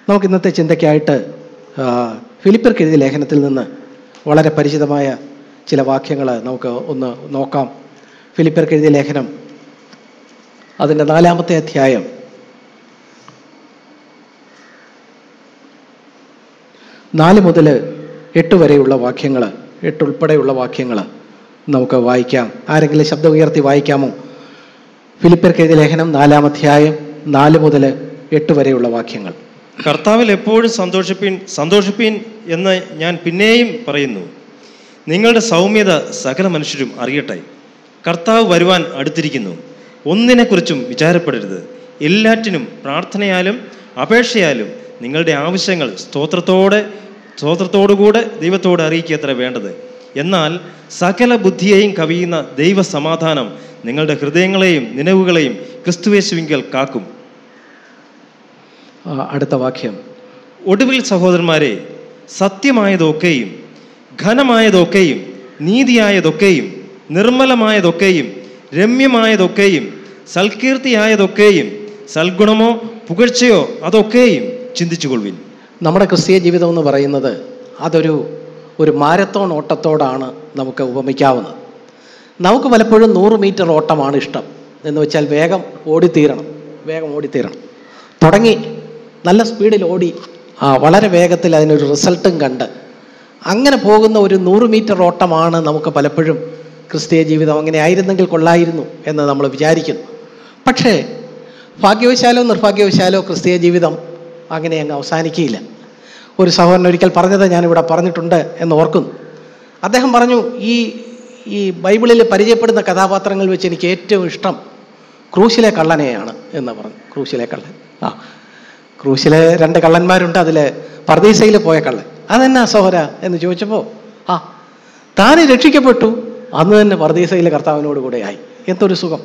നമുക്ക് ഇന്നത്തെ ചിന്തയ്ക്കായിട്ട് ആ, ഫിലിപ്പിയർക്ക് എഴുതിയ ലേഖനത്തിൽ നിന്ന് വളരെ പരിചിതമായ ചില വാക്യങ്ങൾ നമുക്ക് ഒന്ന് നോക്കാം ഫിലിപ്പിയർക്ക് എഴുതിയ ലേഖനം അതിൻ്റെ നാലാമത്തെ അധ്യായം നാല് മുതൽ എട്ട് വരെയുള്ള വാക്യങ്ങൾ എട്ട് ഉൾപ്പെടെയുള്ള വാക്യങ്ങൾ നമുക്ക് വായിക്കാം ആരെങ്കിലും ശബ്ദം ഉയർത്തി വായിക്കാമോ ഫിലിപ്പിയർക്ക് എഴുതിയ ലേഖനം നാലാം അധ്യായം നാല് മുതൽ എട്ട് വരെയുള്ള വാക്യങ്ങൾ കർത്താവിൽ എപ്പോഴും സന്തോഷിപ്പീൻ സന്തോഷിപ്പീൻ എന്ന് ഞാൻ പിന്നെയും പറയുന്നു നിങ്ങളുടെ സൗമ്യത സകല മനുഷ്യരും അറിയട്ടെ കർത്താവ് വരുവാൻ അടുത്തിരിക്കുന്നു ഒന്നിനെക്കുറിച്ചും വിചാരപ്പെടരുത് എല്ലാറ്റിനും പ്രാർത്ഥനയാലും അപേക്ഷയാലും നിങ്ങളുടെ ആവശ്യങ്ങൾ സ്തോത്രത്തോടെ സ്തോത്രത്തോടുകൂടെ ദൈവത്തോട് അറിയിക്കത്ര വേണ്ടത് എന്നാൽ സകല ബുദ്ധിയെയും കവിയുന്ന ദൈവ സമാധാനം നിങ്ങളുടെ ഹൃദയങ്ങളെയും നിലവുകളെയും ക്രിസ്തുവേശുവിങ്കൽ കാക്കും ആ, അടുത്ത വാക്യം ഒടുവിൽ സഹോദരന്മാരെ സത്യമായതൊക്കെയും ഘനമായതൊക്കെയും നീതിയായതൊക്കെയും നിർമ്മലമായതൊക്കെയും രമ്യമായതൊക്കെയും സൽകീർത്തിയായതൊക്കെയും സൽഗുണമോ പുകഴ്ചയോ അതൊക്കെയും ചിന്തിച്ചുകൊള്ളുവിൻ നമ്മുടെ ക്രിസ്തീയ ജീവിതം എന്ന് പറയുന്നത് അതൊരു ഒരു മാരത്തോൺ ഓട്ടത്തോടാണ് നമുക്ക് ഉപമിക്കാവുന്നത് നമുക്ക് പലപ്പോഴും നൂറ് മീറ്റർ ഓട്ടമാണ് ഇഷ്ടം എന്ന് വെച്ചാൽ വേഗം ഓടിത്തീരണം വേഗം ഓടിത്തീരണം തുടങ്ങി നല്ല സ്പീഡിൽ ഓടി ആ വളരെ വേഗത്തിൽ അതിനൊരു റിസൾട്ടും കണ്ട് അങ്ങനെ പോകുന്ന ഒരു നൂറ് മീറ്റർ ഓട്ടമാണ് നമുക്ക് പലപ്പോഴും ക്രിസ്തീയ ജീവിതം അങ്ങനെ ആയിരുന്നെങ്കിൽ കൊള്ളായിരുന്നു എന്ന് നമ്മൾ വിചാരിക്കുന്നു പക്ഷേ ഭാഗ്യവശാലോ നിർഭാഗ്യവശാലോ ക്രിസ്തീയ ജീവിതം അങ്ങനെ അങ്ങ് അവസാനിക്കുകയില്ല ഒരു സഹോദരൻ ഒരിക്കൽ പറഞ്ഞത് ഞാനിവിടെ പറഞ്ഞിട്ടുണ്ട് എന്ന് ഓർക്കുന്നു അദ്ദേഹം പറഞ്ഞു ഈ ഈ ബൈബിളിൽ പരിചയപ്പെടുന്ന കഥാപാത്രങ്ങൾ വെച്ച് എനിക്ക് ഏറ്റവും ഇഷ്ടം ക്രൂശിലെ കള്ളനെയാണ് എന്ന് പറഞ്ഞു ക്രൂശിലെ കള്ളൻ ആ ക്രൂശിലെ രണ്ട് കള്ളന്മാരുണ്ട് അതിൽ പർദീസയിൽ പോയ കള്ളൻ അതെന്നാ സഹോര എന്ന് ചോദിച്ചപ്പോൾ ആ താൻ രക്ഷിക്കപ്പെട്ടു അന്ന് തന്നെ പർദീസയിലെ കർത്താവിനോട് കൂടെ ആയി എന്തൊരു സുഖം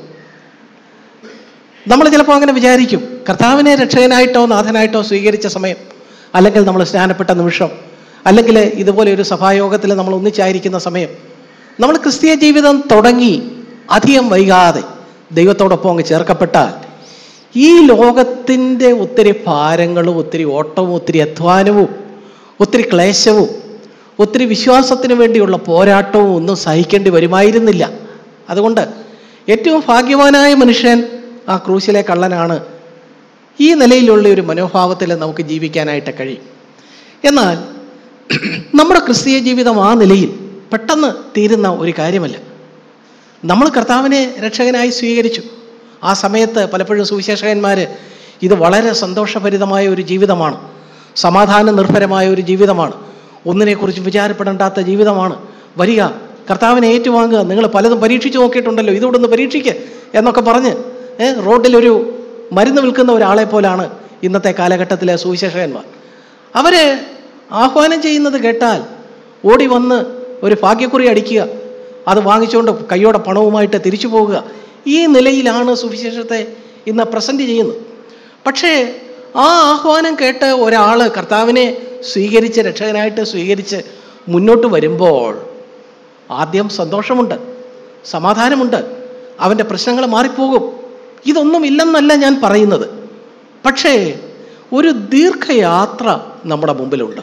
നമ്മൾ ചിലപ്പോൾ അങ്ങനെ വിചാരിക്കും കർത്താവിനെ രക്ഷകനായിട്ടോ നാഥനായിട്ടോ സ്വീകരിച്ച സമയം അല്ലെങ്കിൽ നമ്മൾ സ്നാനപ്പെട്ട നിമിഷം അല്ലെങ്കിൽ ഇതുപോലെ ഒരു സഭായോഗത്തിൽ നമ്മൾ ഒന്നിച്ചായിരിക്കുന്ന സമയം നമ്മൾ ക്രിസ്തീയ ജീവിതം തുടങ്ങി അധികം വൈകാതെ ദൈവത്തോടൊപ്പം അങ്ങ് ചേർക്കപ്പെട്ടാൽ ഈ ലോകത്തിൻ്റെ ഒത്തിരി ഭാരങ്ങളും ഒത്തിരി ഓട്ടവും ഒത്തിരി അധ്വാനവും ഒത്തിരി ക്ലേശവും ഒത്തിരി വിശ്വാസത്തിന് വേണ്ടിയുള്ള പോരാട്ടവും ഒന്നും സഹിക്കേണ്ടി വരുമായിരുന്നില്ല അതുകൊണ്ട് ഏറ്റവും ഭാഗ്യവാനായ മനുഷ്യൻ ആ ക്രൂശിലെ കള്ളനാണ് ഈ നിലയിലുള്ള ഒരു മനോഭാവത്തിൽ നമുക്ക് ജീവിക്കാനായിട്ട് കഴിയും എന്നാൽ നമ്മുടെ ക്രിസ്തീയ ജീവിതം ആ നിലയിൽ പെട്ടെന്ന് തീരുന്ന ഒരു കാര്യമല്ല നമ്മൾ കർത്താവിനെ രക്ഷകനായി സ്വീകരിച്ചു ആ സമയത്ത് പലപ്പോഴും സുവിശേഷകന്മാർ ഇത് വളരെ സന്തോഷഭരിതമായ ഒരു ജീവിതമാണ് സമാധാന നിർഭരമായ ഒരു ജീവിതമാണ് ഒന്നിനെക്കുറിച്ച് വിചാരപ്പെടേണ്ടാത്ത ജീവിതമാണ് വരിക കർത്താവിനെ ഏറ്റുവാങ്ങുക നിങ്ങൾ പലതും പരീക്ഷിച്ച് നോക്കിയിട്ടുണ്ടല്ലോ ഇതുകൂടെ ഒന്ന് പരീക്ഷിക്കുക എന്നൊക്കെ പറഞ്ഞ് ഏ, റോഡിലൊരു മരുന്ന് വിൽക്കുന്ന ഒരാളെ പോലാണ് ഇന്നത്തെ കാലഘട്ടത്തിലെ സുവിശേഷകന്മാർ അവര് ആഹ്വാനം ചെയ്യുന്നത് കേട്ടാൽ ഓടി വന്ന് ഒരു ഭാഗ്യക്കുറി അടിക്കുക അത് വാങ്ങിച്ചുകൊണ്ട് കൈയോടെ പണവുമായിട്ട് തിരിച്ചു പോകുക ഈ നിലയിലാണ് സുവിശേഷത്തെ ഇന്ന് പ്രസന്റ് ചെയ്യുന്നത് പക്ഷേ ആ ആഹ്വാനം കേട്ട് ഒരാൾ കർത്താവിനെ സ്വീകരിച്ച് രക്ഷകനായിട്ട് സ്വീകരിച്ച് മുന്നോട്ട് വരുമ്പോൾ ആദ്യം സന്തോഷമുണ്ട് സമാധാനമുണ്ട് അവൻ്റെ പ്രശ്നങ്ങൾ മാറിപ്പോകും ഇതൊന്നും ഇല്ലെന്നല്ല ഞാൻ പറയുന്നത് പക്ഷേ ഒരു ദീർഘയാത്ര നമ്മുടെ മുമ്പിലുണ്ട്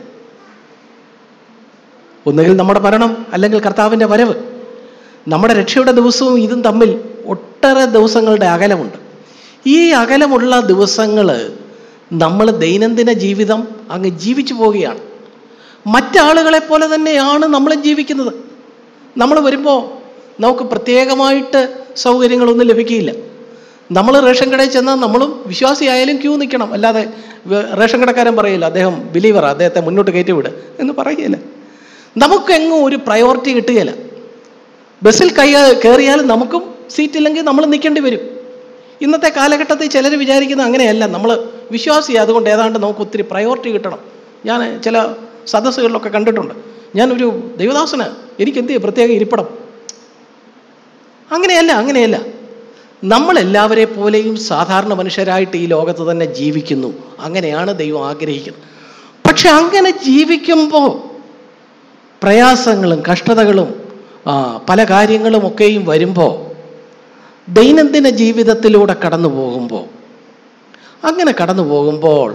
ഒന്നുകിൽ നമ്മുടെ മരണം അല്ലെങ്കിൽ കർത്താവിൻ്റെ വരവ് നമ്മുടെ രക്ഷയുടെ ദിവസവും ഇതും തമ്മിൽ ഒട്ടേറെ ദിവസങ്ങളുടെ അകലമുണ്ട് ഈ അകലമുള്ള ദിവസങ്ങൾ നമ്മൾ ദൈനംദിന ജീവിതം അങ്ങ് ജീവിച്ചു പോവുകയാണ് മറ്റാളുകളെ പോലെ തന്നെയാണ് നമ്മളും ജീവിക്കുന്നത് നമ്മൾ വരുമ്പോൾ നമുക്ക് പ്രത്യേകമായിട്ട് സൗകര്യങ്ങളൊന്നും ലഭിക്കുകയില്ല നമ്മൾ റേഷൻ കടയിൽ ചെന്നാൽ നമ്മളും വിശ്വാസിയായാലും ക്യൂ നിൽക്കണം അല്ലാതെ വേ- റേഷൻ കടക്കാരൻ പറയില്ല അദ്ദേഹം ബിലീവറാ അദ്ദേഹത്തെ മുന്നോട്ട് കയറ്റി വിട് എന്ന് പറയുകയില്ല നമുക്കെങ്ങും ഒരു പ്രയോറിറ്റി കിട്ടുകയില്ല ബസ്സിൽ കൈ കയറിയാലും നമുക്കും സീറ്റ് ഇല്ലെങ്കിൽ നമ്മൾ നിൽക്കേണ്ടി വരും ഇന്നത്തെ കാലഘട്ടത്തിൽ ചിലർ വിചാരിക്കുന്നത് അങ്ങനെയല്ല നമ്മൾ വിശ്വാസി അതുകൊണ്ട് ഏതാണ്ട് നമുക്ക് ഒത്തിരി പ്രയോറിറ്റി കിട്ടണം ഞാൻ ചില സദസ്സുകളിലൊക്കെ കണ്ടിട്ടുണ്ട് ഞാനൊരു ദൈവദാസന് എനിക്ക് എന്ത് ചെയ്യും പ്രത്യേക ഇരിപ്പിടം അങ്ങനെയല്ല അങ്ങനെയല്ല നമ്മളെല്ലാവരെ പോലെയും സാധാരണ മനുഷ്യരായിട്ട് ഈ ലോകത്ത് തന്നെ ജീവിക്കുന്നു അങ്ങനെയാണ് ദൈവം ആഗ്രഹിക്കുന്നത് പക്ഷെ അങ്ങനെ ജീവിക്കുമ്പോൾ പ്രയാസങ്ങളും കഷ്ടതകളും ആ, പല കാര്യങ്ങളും ഒക്കെയും വരുമ്പോൾ ദൈനംദിന ജീവിതത്തിലൂടെ കടന്നു പോകുമ്പോൾ അങ്ങനെ കടന്നു പോകുമ്പോൾ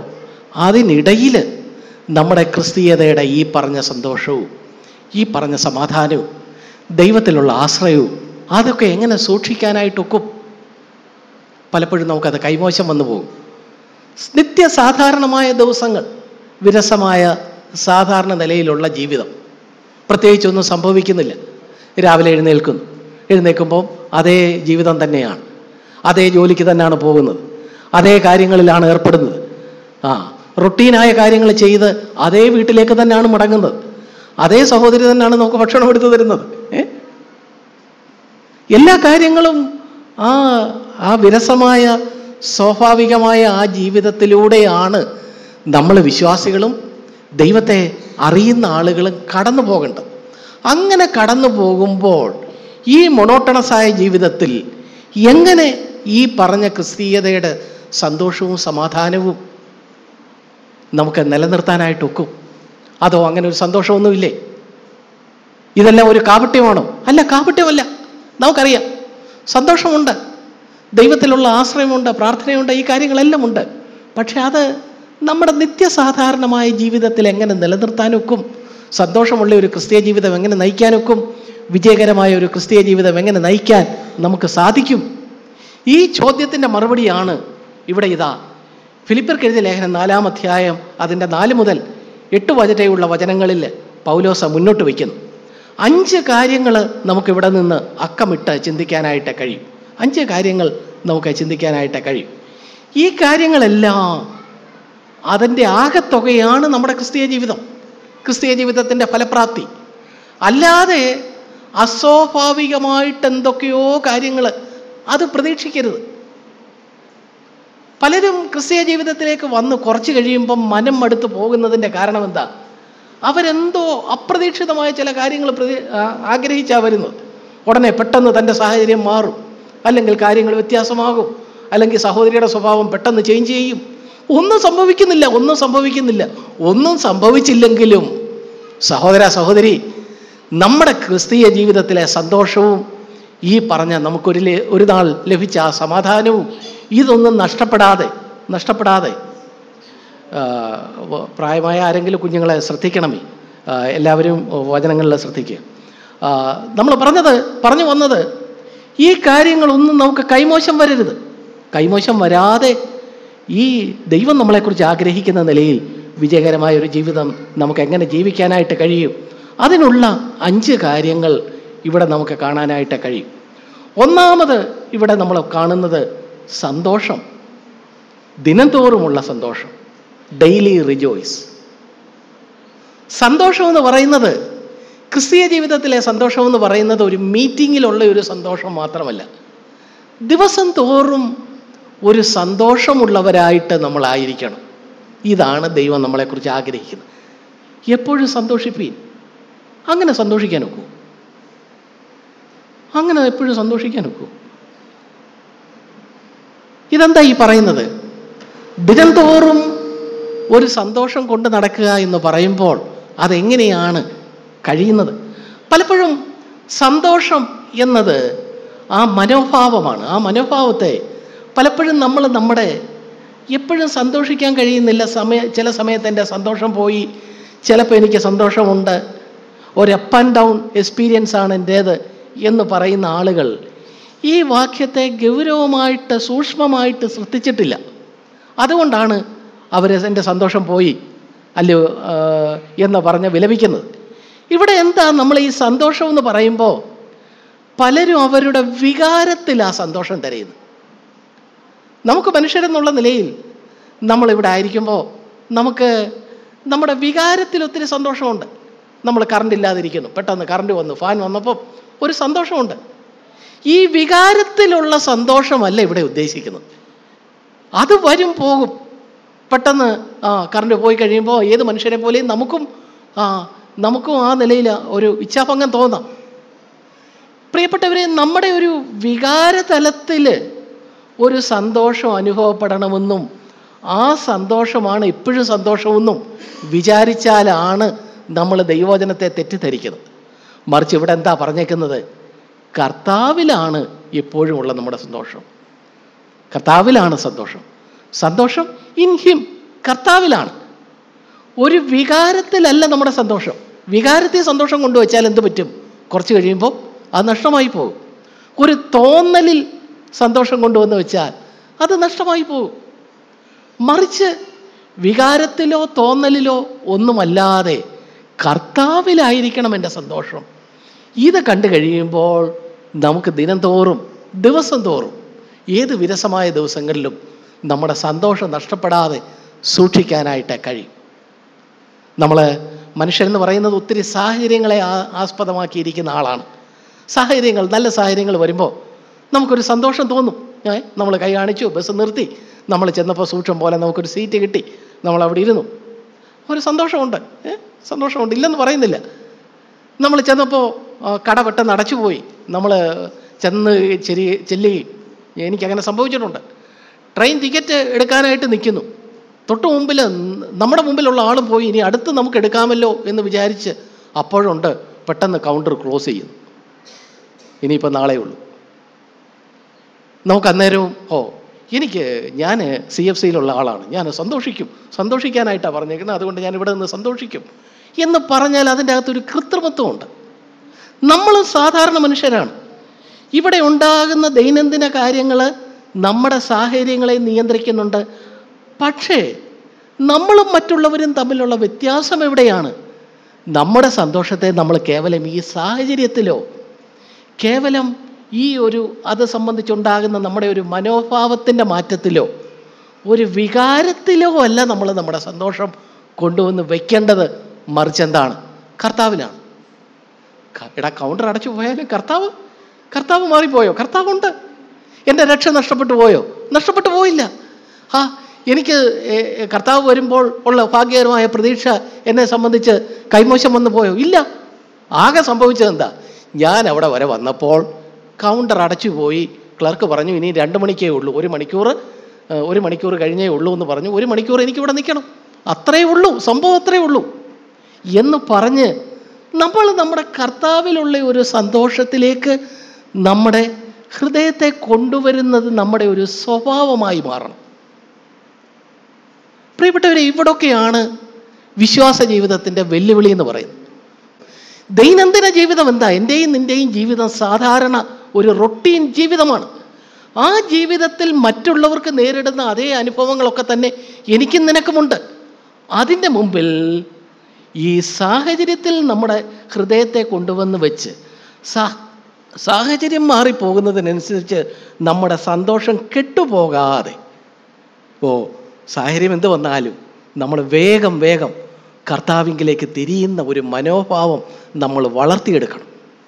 അതിനിടയിൽ നമ്മുടെ ക്രിസ്തീയതയുടെ ഈ പറഞ്ഞ സന്തോഷവും ഈ പറഞ്ഞ സമാധാനവും ദൈവത്തിലുള്ള ആശ്രയവും അതൊക്കെ എങ്ങനെ സൂക്ഷിക്കാനായിട്ടൊക്കും പലപ്പോഴും നമുക്കത് കൈമോശം വന്നു പോകും നിത്യസാധാരണമായ ദിവസങ്ങൾ വിരസമായ സാധാരണ നിലയിലുള്ള ജീവിതം പ്രത്യേകിച്ചൊന്നും സംഭവിക്കുന്നില്ല രാവിലെ എഴുന്നേൽക്കുന്നു എഴുന്നേൽക്കുമ്പോൾ അതേ ജീവിതം തന്നെയാണ് അതേ ജോലിക്ക് തന്നെയാണ് പോകുന്നത് അതേ കാര്യങ്ങളിലാണ് ഏർപ്പെടുന്നത് ആ റുട്ടീനായ കാര്യങ്ങൾ ചെയ്ത് അതേ വീട്ടിലേക്ക് തന്നെയാണ് മടങ്ങുന്നത് അതേ സഹോദരി തന്നെയാണ് നമുക്ക് ഭക്ഷണം എടുത്തു തരുന്നത് ഏ എല്ലാ കാര്യങ്ങളും ആ ആ വിരസമായ സ്വാഭാവികമായ ആ ജീവിതത്തിലൂടെയാണ് നമ്മൾ വിശ്വാസികളും ദൈവത്തെ അറിയുന്ന ആളുകളും കടന്നു പോകേണ്ടത് അങ്ങനെ കടന്നു പോകുമ്പോൾ ഈ മൊണോട്ടണസായ ജീവിതത്തിൽ എങ്ങനെ ഈ പറഞ്ഞ ക്രിസ്തീയതയുടെ സന്തോഷവും സമാധാനവും നമുക്ക് നിലനിർത്താനായിട്ടൊക്കും അതോ അങ്ങനെ ഒരു സന്തോഷമൊന്നുമില്ലേ ഇതെല്ലാം ഒരു കാപട്യമാണോ അല്ല കാപട്യമല്ല നമുക്കറിയാം സന്തോഷമുണ്ട് ദൈവത്തിലുള്ള ആശ്രയമുണ്ട് പ്രാർത്ഥനയുണ്ട് ഈ കാര്യങ്ങളെല്ലാം ഉണ്ട് പക്ഷെ അത് നമ്മുടെ നിത്യസാധാരണമായ ജീവിതത്തിൽ എങ്ങനെ നിലനിർത്താനൊക്കും സന്തോഷമുള്ള ഒരു ക്രിസ്തീയ ജീവിതം എങ്ങനെ നയിക്കാനൊക്കും വിജയകരമായ ഒരു ക്രിസ്തീയ ജീവിതം എങ്ങനെ നയിക്കാൻ നമുക്ക് സാധിക്കും ഈ ചോദ്യത്തിൻ്റെ മറുപടിയാണ് ഇവിടെ ഇതാ ഫിലിപ്പർക്ക് എഴുതിയ ലേഖനം നാലാം അധ്യായം അതിൻ്റെ നാല് മുതൽ എട്ട് വചനയുള്ള വചനങ്ങളിൽ പൗലോസ മുന്നോട്ട് വയ്ക്കുന്നു അഞ്ച് കാര്യങ്ങൾ നമുക്കിവിടെ നിന്ന് അക്കമിട്ട് ചിന്തിക്കാനായിട്ട് കഴിയും അഞ്ച് കാര്യങ്ങൾ നമുക്ക് ചിന്തിക്കാനായിട്ട് കഴിയും ഈ കാര്യങ്ങളെല്ലാം അതിൻ്റെ ആകത്തുകയാണ് നമ്മുടെ ക്രിസ്തീയ ജീവിതം ക്രിസ്തീയ ജീവിതത്തിൻ്റെ ഫലപ്രാപ്തി അല്ലാതെ അസ്വാഭാവികമായിട്ട് എന്തൊക്കെയോ കാര്യങ്ങൾ അത് പ്രതീക്ഷിക്കരുത് പലരും ക്രിസ്തീയ ജീവിതത്തിലേക്ക് വന്ന് കുറച്ച് കഴിയുമ്പം മനം മടുത്ത് പോകുന്നതിൻ്റെ കാരണം എന്താ അവരെന്തോ അപ്രതീക്ഷിതമായ ചില കാര്യങ്ങൾ പ്രതി ആ- ആഗ്രഹിച്ചാ വരുന്നത് ഉടനെ പെട്ടെന്ന് തൻ്റെ സാഹചര്യം മാറും അല്ലെങ്കിൽ കാര്യങ്ങൾ വ്യത്യാസമാകും അല്ലെങ്കിൽ സഹോദരിയുടെ സ്വഭാവം പെട്ടെന്ന് ചേഞ്ച് ചെയ്യും ഒന്നും സംഭവിക്കുന്നില്ല ഒന്നും സംഭവിക്കുന്നില്ല ഒന്നും സംഭവിച്ചില്ലെങ്കിലും സഹോദര സഹോദരി നമ്മുടെ ക്രിസ്തീയ ജീവിതത്തിലെ സന്തോഷവും ഈ പറഞ്ഞ നമുക്കൊരു ലെ- ഒരു നാൾ ലഭിച്ച ആ സമാധാനവും ഇതൊന്നും നഷ്ടപ്പെടാതെ നഷ്ടപ്പെടാതെ ആ, വ- പ്രായമായ ആരെങ്കിലും കുഞ്ഞുങ്ങളെ ശ്രദ്ധിക്കണമേ ആ, എല്ലാവരും വചനങ്ങളിൽ ശ്രദ്ധിക്കുക നമ്മൾ പറഞ്ഞത് പറഞ്ഞു വന്നത് ഈ കാര്യങ്ങളൊന്നും നമുക്ക് കൈമോശം വരരുത് കൈമോശം വരാതെ ഈ ദൈവം നമ്മളെക്കുറിച്ച് ആഗ്രഹിക്കുന്ന നിലയിൽ വിജയകരമായ ഒരു ജീവിതം നമുക്ക് എങ്ങനെ ജീവിക്കാനായിട്ട് കഴിയും അതിനുള്ള അഞ്ച് കാര്യങ്ങൾ ഇവിടെ നമുക്ക് കാണാനായിട്ട് കഴിയും ഒന്നാമത് ഇവിടെ നമ്മൾ കാണുന്നത് സന്തോഷം ദിനംതോറുമുള്ള സന്തോഷം ഡെയിലി റിജോയ്സ് സന്തോഷം എന്ന് പറയുന്നത് ക്രിസ്തീയ ജീവിതത്തിലെ സന്തോഷം എന്ന് പറയുന്നത് ഒരു മീറ്റിങ്ങിലുള്ള ഒരു സന്തോഷം മാത്രമല്ല ദിവസം തോറും ഒരു സന്തോഷമുള്ളവരായിട്ട് നമ്മളായിരിക്കണം ഇതാണ് ദൈവം നമ്മളെക്കുറിച്ച് ആഗ്രഹിക്കുന്നത് എപ്പോഴും സന്തോഷിപ്പീൻ അങ്ങനെ സന്തോഷിക്കാൻ ഒക്കൂ അങ്ങനെ എപ്പോഴും സന്തോഷിക്കാൻ ഒക്കൂ ഇതെന്താ ഈ പറയുന്നത് ദിനംതോറും ഒരു സന്തോഷം കൊണ്ട് നടക്കുക എന്ന് പറയുമ്പോൾ അതെങ്ങനെയാണ് കഴിയുന്നത് പലപ്പോഴും സന്തോഷം എന്നത് ആ മനോഭാവമാണ് ആ മനോഭാവത്തെ പലപ്പോഴും നമ്മൾ നമ്മുടെ എപ്പോഴും സന്തോഷിക്കാൻ കഴിയുന്നില്ല സമയ ചില സമയത്ത് എൻ്റെ സന്തോഷം പോയി ചിലപ്പോൾ എനിക്ക് സന്തോഷമുണ്ട് ഒരു അപ്പ് ആൻഡ് ഡൗൺ എക്സ്പീരിയൻസ് ആണ് എൻ്റേത് എന്ന് പറയുന്ന ആളുകൾ ഈ വാക്യത്തെ ഗൗരവമായിട്ട് സൂക്ഷ്മമായിട്ട് ശ്രദ്ധിച്ചിട്ടില്ല അതുകൊണ്ടാണ് അവർ എൻ്റെ സന്തോഷം പോയി അല്ലയോ ആ, എന്ന് പറഞ്ഞ് വിലപിക്കുന്നത് ഇവിടെ എന്താ നമ്മൾ ഈ സന്തോഷം എന്ന് പറയുമ്പോൾ പലരും അവരുടെ വികാരത്തിൽ ആ സന്തോഷം തിരയുന്നു നമുക്ക് മനുഷ്യരെന്നുള്ള നിലയിൽ നമ്മളിവിടെ ആയിരിക്കുമ്പോൾ നമുക്ക് നമ്മുടെ വികാരത്തിൽ ഒത്തിരി സന്തോഷമുണ്ട് നമ്മൾ കറണ്ട് ഇല്ലാതിരിക്കുന്നു പെട്ടെന്ന് കറണ്ട് വന്നു ഫാൻ വന്നപ്പോൾ ഒരു സന്തോഷമുണ്ട് ഈ വികാരത്തിലുള്ള സന്തോഷമല്ല ഇവിടെ ഉദ്ദേശിക്കുന്നത് അത് വരും പോകും പെട്ടെന്ന് ആ കറണ്ട് പോയി കഴിയുമ്പോൾ ഏത് മനുഷ്യരെ പോലെയും നമുക്കും ആ നമുക്കും ആ നിലയിൽ ഒരു ഇച്ഛാഭംഗം തോന്നാം പ്രിയപ്പെട്ടവരെ നമ്മുടെ ഒരു വികാരതലത്തിൽ ഒരു സന്തോഷം അനുഭവപ്പെടണമെന്നും ആ സന്തോഷമാണ് എപ്പോഴും സന്തോഷമെന്നും വിചാരിച്ചാലാണ് നമ്മൾ ദൈവവചനത്തെ തെറ്റിദ്ധരിക്കുന്നത് മറിച്ച് ഇവിടെ എന്താ പറഞ്ഞേക്കുന്നത് കർത്താവിലാണ് എപ്പോഴും ഉള്ള നമ്മുടെ സന്തോഷം കർത്താവിലാണ് സന്തോഷം സന്തോഷം ഇൻ ഹിം കർത്താവിലാണ് ഒരു വികാരത്തിലല്ല നമ്മുടെ സന്തോഷം വികാരത്തിൽ സന്തോഷം കൊണ്ടുവച്ചാൽ എന്ത് പറ്റും കുറച്ച് കഴിയുമ്പോൾ അത് നഷ്ടമായി പോകും ഒരു തോന്നലിൽ സന്തോഷം കൊണ്ടുവന്ന് വെച്ചാൽ അത് നഷ്ടമായി പോകും മറിച്ച് വികാരത്തിലോ തോന്നലിലോ ഒന്നുമല്ലാതെ കർത്താവിലായിരിക്കണം എൻ്റെ സന്തോഷം ഇത് കണ്ടു കഴിയുമ്പോൾ നമുക്ക് ദിനം തോറും ദിവസം തോറും ഏത് വിരസമായ ദിവസങ്ങളിലും നമ്മുടെ സന്തോഷം നഷ്ടപ്പെടാതെ സൂക്ഷിക്കാനായിട്ട് കഴിയും നമ്മൾ മനുഷ്യരെന്ന് പറയുന്നത് ഒത്തിരി സാഹചര്യങ്ങളെ ആ- ആസ്പദമാക്കിയിരിക്കുന്ന ആളാണ് സാഹചര്യങ്ങൾ നല്ല സാഹചര്യങ്ങൾ വരുമ്പോൾ നമുക്കൊരു സന്തോഷം തോന്നും ഏ നമ്മൾ കൈ കാണിച്ചു ബസ് നിർത്തി നമ്മൾ ചെന്നപ്പോൾ സൂക്ഷം പോലെ നമുക്കൊരു സീറ്റ് കിട്ടി നമ്മൾ അവിടെ ഇരുന്നു ഒരു സന്തോഷമുണ്ട് ഏ സന്തോഷമുണ്ട് ഇല്ലെന്ന് പറയുന്നില്ല നമ്മൾ ചെന്നപ്പോൾ ആ, കട പെട്ടെന്ന് അടച്ചുപോയി നമ്മൾ ചെന്ന് ചെരി ചെല്ലുകയും എനിക്കങ്ങനെ സംഭവിച്ചിട്ടുണ്ട് ട്രെയിൻ ടിക്കറ്റ് എടുക്കാനായിട്ട് നിൽക്കുന്നു തൊട്ട് മുമ്പിൽ നമ്മുടെ മുമ്പിലുള്ള ആളും പോയി ഇനി അടുത്ത് നമുക്ക് എടുക്കാമല്ലോ എന്ന് വിചാരിച്ച് അപ്പോഴുണ്ട് പെട്ടെന്ന് കൗണ്ടർ ക്ലോസ് ചെയ്യുന്നു ഇനിയിപ്പോൾ നാളെ ഉള്ളൂ നമുക്ക് അന്നേരവും ഓ എനിക്ക് ഞാൻ സി എഫ് സിയിലുള്ള ആളാണ് ഞാൻ സന്തോഷിക്കും സന്തോഷിക്കാനായിട്ടാണ് പറഞ്ഞേക്കുന്നത് അതുകൊണ്ട് ഞാൻ ഇവിടെ നിന്ന് സന്തോഷിക്കും എന്ന് പറഞ്ഞാൽ അതിൻ്റെ അകത്തൊരു കൃത്രിമത്വമുണ്ട് നമ്മൾ സാധാരണ മനുഷ്യരാണ് ഇവിടെ ഉണ്ടാകുന്ന ദൈനംദിന കാര്യങ്ങൾ നമ്മുടെ സാഹചര്യങ്ങളെ നിയന്ത്രിക്കുന്നുണ്ട് പക്ഷേ നമ്മളും മറ്റുള്ളവരും തമ്മിലുള്ള വ്യത്യാസം എവിടെയാണ് നമ്മുടെ സന്തോഷത്തെ നമ്മൾ കേവലം ഈ സാഹചര്യത്തിലോ കേവലം ഈ ഒരു അത് സംബന്ധിച്ചുണ്ടാകുന്ന നമ്മുടെ ഒരു മനോഭാവത്തിൻ്റെ മാറ്റത്തിലോ ഒരു വികാരത്തിലോ അല്ല നമ്മൾ നമ്മുടെ സന്തോഷം കൊണ്ടുവന്ന് വെക്കേണ്ടത് മറിച്ച് എന്താണ് കർത്താവിലാണ് ക- എടാ കൗണ്ടർ അടച്ചു പോയാലും കർത്താവ് കർത്താവ് മാറിപ്പോയോ കർത്താവുണ്ട് എൻ്റെ രക്ഷ നഷ്ടപ്പെട്ടു പോയോ നഷ്ടപ്പെട്ടു പോയില്ല ആ എനിക്ക് ഏ, ഏ, കർത്താവ് വരുമ്പോൾ ഉള്ള ഭാഗ്യകരമായ പ്രതീക്ഷ എന്നെ സംബന്ധിച്ച് കൈമോശം വന്നു പോയോ ഇല്ല ആകെ സംഭവിച്ചത് എന്താ ഞാൻ അവിടെ വരെ വന്നപ്പോൾ കൗണ്ടർ അടച്ചു പോയി ക്ലർക്ക് പറഞ്ഞു ഇനി രണ്ട് മണിക്കേ ഉള്ളൂ ഒരു മണിക്കൂർ ഏ, ഒരു മണിക്കൂർ കഴിഞ്ഞേ ഉള്ളൂ എന്ന് പറഞ്ഞു ഒരു മണിക്കൂർ എനിക്കിവിടെ നിൽക്കണം അത്രേ ഉള്ളൂ സംഭവം അത്രേ ഉള്ളൂ എന്ന് പറഞ്ഞ് നമ്മൾ നമ്മുടെ കർത്താവിലുള്ള ഒരു സന്തോഷത്തിലേക്ക് നമ്മുടെ ഹൃദയത്തെ കൊണ്ടുവരുന്നത് നമ്മുടെ ഒരു സ്വഭാവമായി മാറണം പ്രിയപ്പെട്ടവരെ ഇവിടൊക്കെയാണ് വിശ്വാസ ജീവിതത്തിൻ്റെ വെല്ലുവിളി എന്ന് പറയുന്നത് ദൈനംദിന ജീവിതം എന്താ എൻ്റെയും നിൻ്റെയും ജീവിതം സാധാരണ ഒരു റൊട്ടീൻ ജീവിതമാണ് ആ ജീവിതത്തിൽ മറ്റുള്ളവർക്ക് നേരിടുന്ന അതേ അനുഭവങ്ങളൊക്കെ തന്നെ എനിക്കും നിനക്കുമുണ്ട് അതിൻ്റെ മുമ്പിൽ ഈ സാഹചര്യത്തിൽ നമ്മുടെ ഹൃദയത്തെ കൊണ്ടുവന്ന് വെച്ച് സാ സാഹചര്യം മാറിപ്പോകുന്നതിനനുസരിച്ച് നമ്മുടെ സന്തോഷം കെട്ടുപോകാതെ ഓ സാഹചര്യം എന്ത് വന്നാലും നമ്മൾ വേഗം വേഗം കർത്താവിങ്കിലേക്ക് തിരിയുന്ന ഒരു മനോഭാവം നമ്മൾ വളർത്തിയെടുക്കണം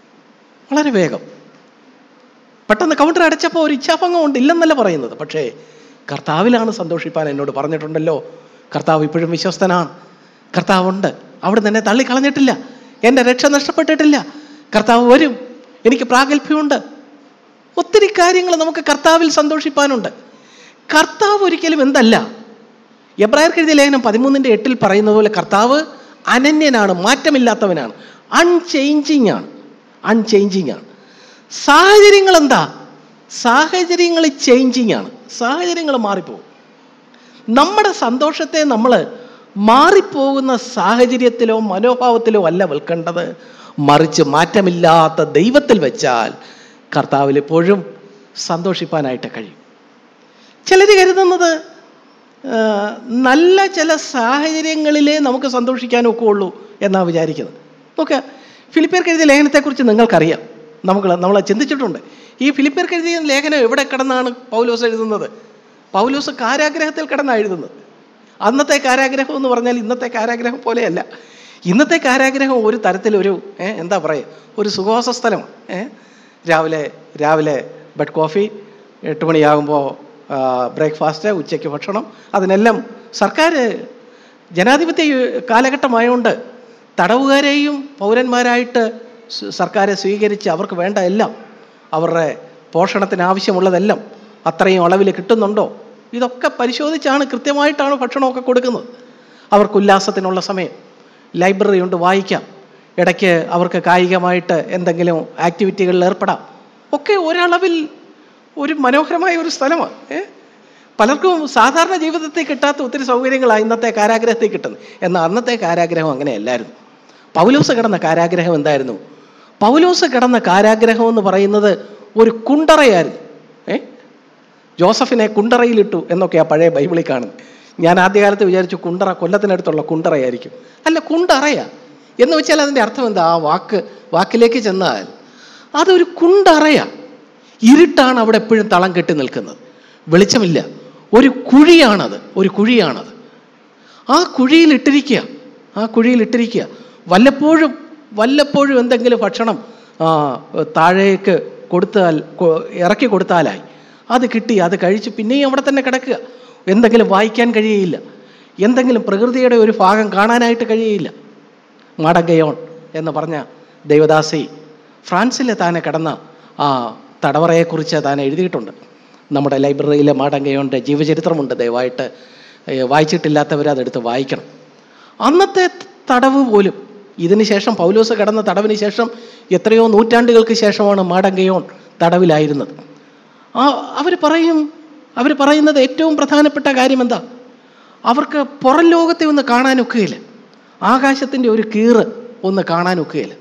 വളരെ വേഗം പെട്ടെന്ന് കൗണ്ടർ അടച്ചപ്പോൾ ഒരു ഇച്ഛാഭംഗം ഉണ്ട് ഇല്ലെന്നല്ല പറയുന്നത് പക്ഷേ കർത്താവിലാണ് സന്തോഷിപ്പാൻ എന്നോട് പറഞ്ഞിട്ടുണ്ടല്ലോ കർത്താവ് ഇപ്പോഴും വിശ്വസ്തനാണ് കർത്താവുണ്ട് അവിടെ തന്നെ തള്ളിക്കളഞ്ഞിട്ടില്ല എൻ്റെ രക്ഷ നഷ്ടപ്പെട്ടിട്ടില്ല കർത്താവ് വരും എനിക്ക് പ്രാഗൽഭ്യമുണ്ട് ഒത്തിരി കാര്യങ്ങൾ നമുക്ക് കർത്താവിൽ സന്തോഷിപ്പാനുണ്ട് കർത്താവ് ഒരിക്കലും എന്തല്ല എബ്രായർക്ക് എഴുതിയ ലേഖനം പതിമൂന്നിൻ്റെ എട്ടിൽ പറയുന്നത് പോലെ കർത്താവ് അനന്യനാണ് മാറ്റമില്ലാത്തവനാണ് അൺചേഞ്ചിങ് ആണ് അൺചേഞ്ചിങ് ആണ് സാഹചര്യങ്ങൾ എന്താ സാഹചര്യങ്ങൾ ചേഞ്ചിങ് ആണ് സാഹചര്യങ്ങൾ മാറിപ്പോകും നമ്മുടെ സന്തോഷത്തെ നമ്മൾ മാറിപ്പോകുന്ന സാഹചര്യത്തിലോ മനോഭാവത്തിലോ അല്ല വിൽക്കേണ്ടത് മറിച്ച് മാറ്റമില്ലാത്ത ദൈവത്തിൽ വെച്ചാൽ കർത്താവിൽ എപ്പോഴും സന്തോഷിപ്പാനായിട്ട് കഴിയും ചിലർ കരുതുന്നത് ആ, നല്ല ചില സാഹചര്യങ്ങളിലേ നമുക്ക് സന്തോഷിക്കാനൊക്കെ ഉള്ളൂ എന്നാണ് വിചാരിക്കുന്നത് നോക്കുക ഫിലിപ്പിയർക്ക് എഴുതിയ ലേഖനത്തെക്കുറിച്ച് നിങ്ങൾക്കറിയാം നമുക്ക് നമ്മൾ ചിന്തിച്ചിട്ടുണ്ട് ഈ ഫിലിപ്പിയർക്ക് എഴുതിയ ലേഖനം എവിടെ കിടന്നാണ് പൗലോസ് എഴുതുന്നത് പൗലോസ് കാരാഗ്രഹത്തിൽ കിടന്നാണ് എഴുതുന്നത് അന്നത്തെ കാരാഗ്രഹം എന്ന് പറഞ്ഞാൽ ഇന്നത്തെ കാരാഗ്രഹം പോലെയല്ല ഇന്നത്തെ കാരാഗ്രഹം ഒരു തരത്തിലൊരു ഏ, എന്താ പറയുക ഒരു സുഖവാസ സ്ഥലമാണ് ഏ? രാവിലെ രാവിലെ ബെഡ് കോഫി എട്ട് മണിയാകുമ്പോൾ ബ്രേക്ക്ഫാസ്റ്റ് ഉച്ചയ്ക്ക് ഭക്ഷണം അതിനെല്ലാം സർക്കാർ ജനാധിപത്യ കാലഘട്ടമായതുകൊണ്ട് തടവുകാരെയും പൗരന്മാരായിട്ട് സ് സർക്കാർ സ്വീകരിച്ച് അവർക്ക് വേണ്ട എല്ലാം അവരുടെ പോഷണത്തിന് ആവശ്യമുള്ളതെല്ലാം അത്രയും അളവിൽ കിട്ടുന്നുണ്ടോ ഇതൊക്കെ പരിശോധിച്ചാണ് കൃത്യമായിട്ടാണ് ഭക്ഷണമൊക്കെ കൊടുക്കുന്നത് അവർക്ക് ഉല്ലാസത്തിനുള്ള സമയം ലൈബ്രറി ഉണ്ട് വായിക്കാം ഇടയ്ക്ക് അവർക്ക് കായികമായിട്ട് എന്തെങ്കിലും ആക്ടിവിറ്റികളിൽ ഏർപ്പെടാം ഒക്കെ ഒരളവിൽ ഒരു മനോഹരമായ ഒരു സ്ഥലമാണ് ഏ പലർക്കും സാധാരണ ജീവിതത്തിൽ കിട്ടാത്ത ഒത്തിരി സൗകര്യങ്ങളാണ് ഇന്നത്തെ കാരാഗ്രഹത്തിൽ കിട്ടുന്നത് എന്നാൽ അന്നത്തെ കാരാഗ്രഹം അങ്ങനെയല്ലായിരുന്നു പൗലോസ് കിടന്ന കാരാഗ്രഹം എന്തായിരുന്നു പൗലോസ് കിടന്ന കാരാഗ്രഹം എന്ന് പറയുന്നത് ഒരു കുണ്ടറയായിരുന്നു ഏ ജോസഫിനെ കുണ്ടറയിലിട്ടു എന്നൊക്കെയാ പഴയ ബൈബിളിൽ കാണുന്നത് ഞാൻ ആദ്യകാലത്ത് വിചാരിച്ചു കുണ്ടറ കൊല്ലത്തിനടുത്തുള്ള കുണ്ടറയായിരിക്കും അല്ല കുണ്ടറയാ എന്ന് വെച്ചാൽ അതിൻ്റെ അർത്ഥം എന്താ ആ വാക്ക് വാക്കിലേക്ക് ചെന്നാൽ അതൊരു കുണ്ടറയാ ഇരുട്ടാണ് അവിടെ എപ്പോഴും തളം കെട്ടി നിൽക്കുന്നത് വെളിച്ചമില്ല ഒരു കുഴിയാണത് ഒരു കുഴിയാണത് ആ കുഴിയിൽ ഇട്ടിരിക്കുക ആ കുഴിയിൽ ഇട്ടിരിക്കുക വല്ലപ്പോഴും വല്ലപ്പോഴും എന്തെങ്കിലും ഭക്ഷണം ആ, താഴേക്ക് കൊടുത്താൽ കൊ- ഇറക്കി കൊടുത്താലായി അത് കിട്ടി അത് കഴിച്ച് പിന്നെയും അവിടെ തന്നെ കിടക്കുക എന്തെങ്കിലും വായിക്കാൻ കഴിയയില്ല എന്തെങ്കിലും പ്രകൃതിയുടെ ഒരു ഭാഗം കാണാനായിട്ട് കഴിയയില്ല മാടങ്കയോൺ എന്ന് പറഞ്ഞ ദേവദാസി ഫ്രാൻസിലെ താനെ കിടന്ന ആ തടവറയെക്കുറിച്ച് താൻ എഴുതിയിട്ടുണ്ട് നമ്മുടെ ലൈബ്രറിയിലെ മാടങ്കയോൻ്റെ ജീവചരിത്രമുണ്ട് ദയവായിട്ട് ഏ, വായിച്ചിട്ടില്ലാത്തവർ അതെടുത്ത് വായിക്കണം അന്നത്തെ തടവ് പോലും ഇതിന് ശേഷം പൗലോസ് കടന്ന തടവിന് ശേഷം എത്രയോ നൂറ്റാണ്ടുകൾക്ക് ശേഷമാണ് മാടങ്കയോൺ തടവിലായിരുന്നത് ആ അവർ പറയും അവർ പറയുന്നത് ഏറ്റവും പ്രധാനപ്പെട്ട കാര്യം എന്താ അവർക്ക് പുറം ലോകത്തെ ഒന്ന് കാണാനൊക്കുകയില്ല ആകാശത്തിൻ്റെ ഒരു കീറ് ഒന്ന് കാണാനൊക്കുകയില്ല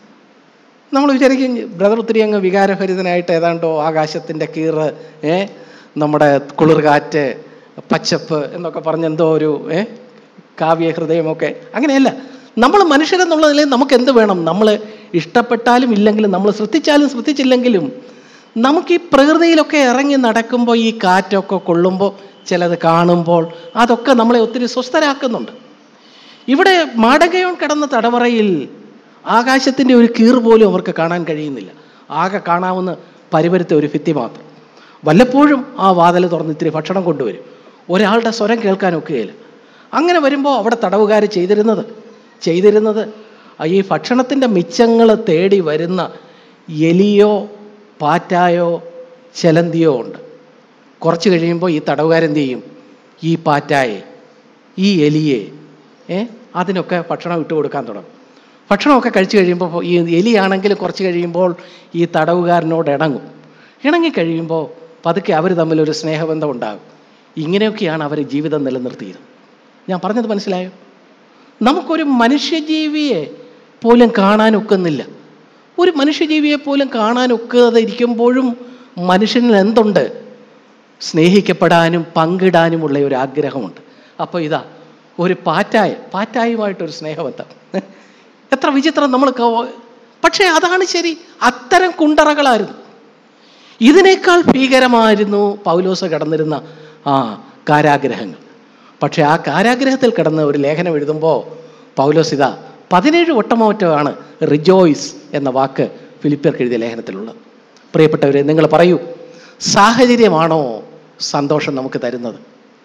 നമ്മൾ വിചാരിക്കും ബ്രദർ ഒത്തിരി അങ്ങ് വികാരഭരിതനായിട്ട് ഏതാണ്ടോ ആകാശത്തിൻ്റെ കീറ് ഏ നമ്മുടെ കുളിർകാറ്റ് പച്ചപ്പ് എന്നൊക്കെ പറഞ്ഞ എന്തോ ഒരു ഏ കാവ്യ ഹൃദയമൊക്കെ അങ്ങനെയല്ല നമ്മൾ മനുഷ്യരെന്നുള്ള നിലയിൽ നമുക്ക് എന്ത് വേണം നമ്മൾ ഇഷ്ടപ്പെട്ടാലും ഇല്ലെങ്കിലും നമ്മൾ ശ്രദ്ധിച്ചാലും ശ്രദ്ധിച്ചില്ലെങ്കിലും നമുക്ക് ഈ പ്രകൃതിയിലൊക്കെ ഇറങ്ങി നടക്കുമ്പോൾ ഈ കാറ്റൊക്കെ കൊള്ളുമ്പോൾ ചിലത് കാണുമ്പോൾ അതൊക്കെ നമ്മളെ ഒത്തിരി സ്വസ്ഥരാക്കുന്നുണ്ട് ഇവിടെ മാടകയോൺ കിടന്ന തടവറയിൽ ആകാശത്തിൻ്റെ ഒരു കീറ് പോലും അവർക്ക് കാണാൻ കഴിയുന്നില്ല ആകെ കാണാവുന്ന പരിവരുത്ത ഒരു ഭിത്തി മാത്രം വല്ലപ്പോഴും ആ വാതിൽ തുറന്ന് ഇത്തിരി ഭക്ഷണം കൊണ്ടുവരും ഒരാളുടെ സ്വരം കേൾക്കാൻ ഒക്കുകയില്ല അങ്ങനെ വരുമ്പോൾ അവിടെ തടവുകാർ ചെയ്തിരുന്നത് ചെയ്തിരുന്നത് ഈ ഭക്ഷണത്തിൻ്റെ മിച്ചങ്ങൾ തേടി വരുന്ന എലിയോ പാറ്റായോ ചെലന്തിയോ ഉണ്ട് കുറച്ച് കഴിയുമ്പോൾ ഈ തടവുകാരെന്ത് ചെയ്യും ഈ പാറ്റായെ ഈ എലിയെ ഏ അതിനൊക്കെ ഭക്ഷണം ഇട്ട് കൊടുക്കാൻ തുടങ്ങും ഭക്ഷണമൊക്കെ കഴിച്ചു കഴിയുമ്പോൾ ഈ എലിയാണെങ്കിൽ കുറച്ച് കഴിയുമ്പോൾ ഈ തടവുകാരനോട് ഇണങ്ങും ഇണങ്ങി കഴിയുമ്പോൾ പതുക്കെ അവർ തമ്മിലൊരു സ്നേഹബന്ധം ഉണ്ടാകും ഇങ്ങനെയൊക്കെയാണ് അവർ ജീവിതം നിലനിർത്തിയത് ഞാൻ പറഞ്ഞത് മനസ്സിലായോ നമുക്കൊരു മനുഷ്യജീവിയെ പോലും കാണാൻ ഒക്കുന്നില്ല ഒരു മനുഷ്യജീവിയെ പോലും കാണാൻ ഒക്കാതെ ഇരിക്കുമ്പോഴും മനുഷ്യനിൽ എന്തുണ്ട് സ്നേഹിക്കപ്പെടാനും പങ്കിടാനുമുള്ള ഒരു ആഗ്രഹമുണ്ട് അപ്പോൾ ഇതാ ഒരു പാറ്റായ പാറ്റായുമായിട്ടൊരു സ്നേഹബന്ധം എത്ര വിചിത്രം നമ്മൾ ക- പക്ഷേ അതാണ് ശരി അത്തരം കുണ്ടറകളായിരുന്നു ഇതിനേക്കാൾ ഭീകരമായിരുന്നു പൗലോസ് കിടന്നിരുന്ന ആ കാരാഗ്രഹങ്ങൾ പക്ഷേ ആ കാരാഗ്രഹത്തിൽ കിടന്ന് ഒരു ലേഖനം എഴുതുമ്പോൾ പൗലോസ് ഇതാ പതിനേഴ് വട്ടമോറ്റമാണ് റിജോയ്സ് എന്ന വാക്ക് ഫിലിപ്പിയർക്ക് എഴുതിയ ലേഖനത്തിലുള്ളത് പ്രിയപ്പെട്ടവരെ നിങ്ങൾ പറയൂ സാഹചര്യമാണോ സന്തോഷം നമുക്ക് തരുന്നത്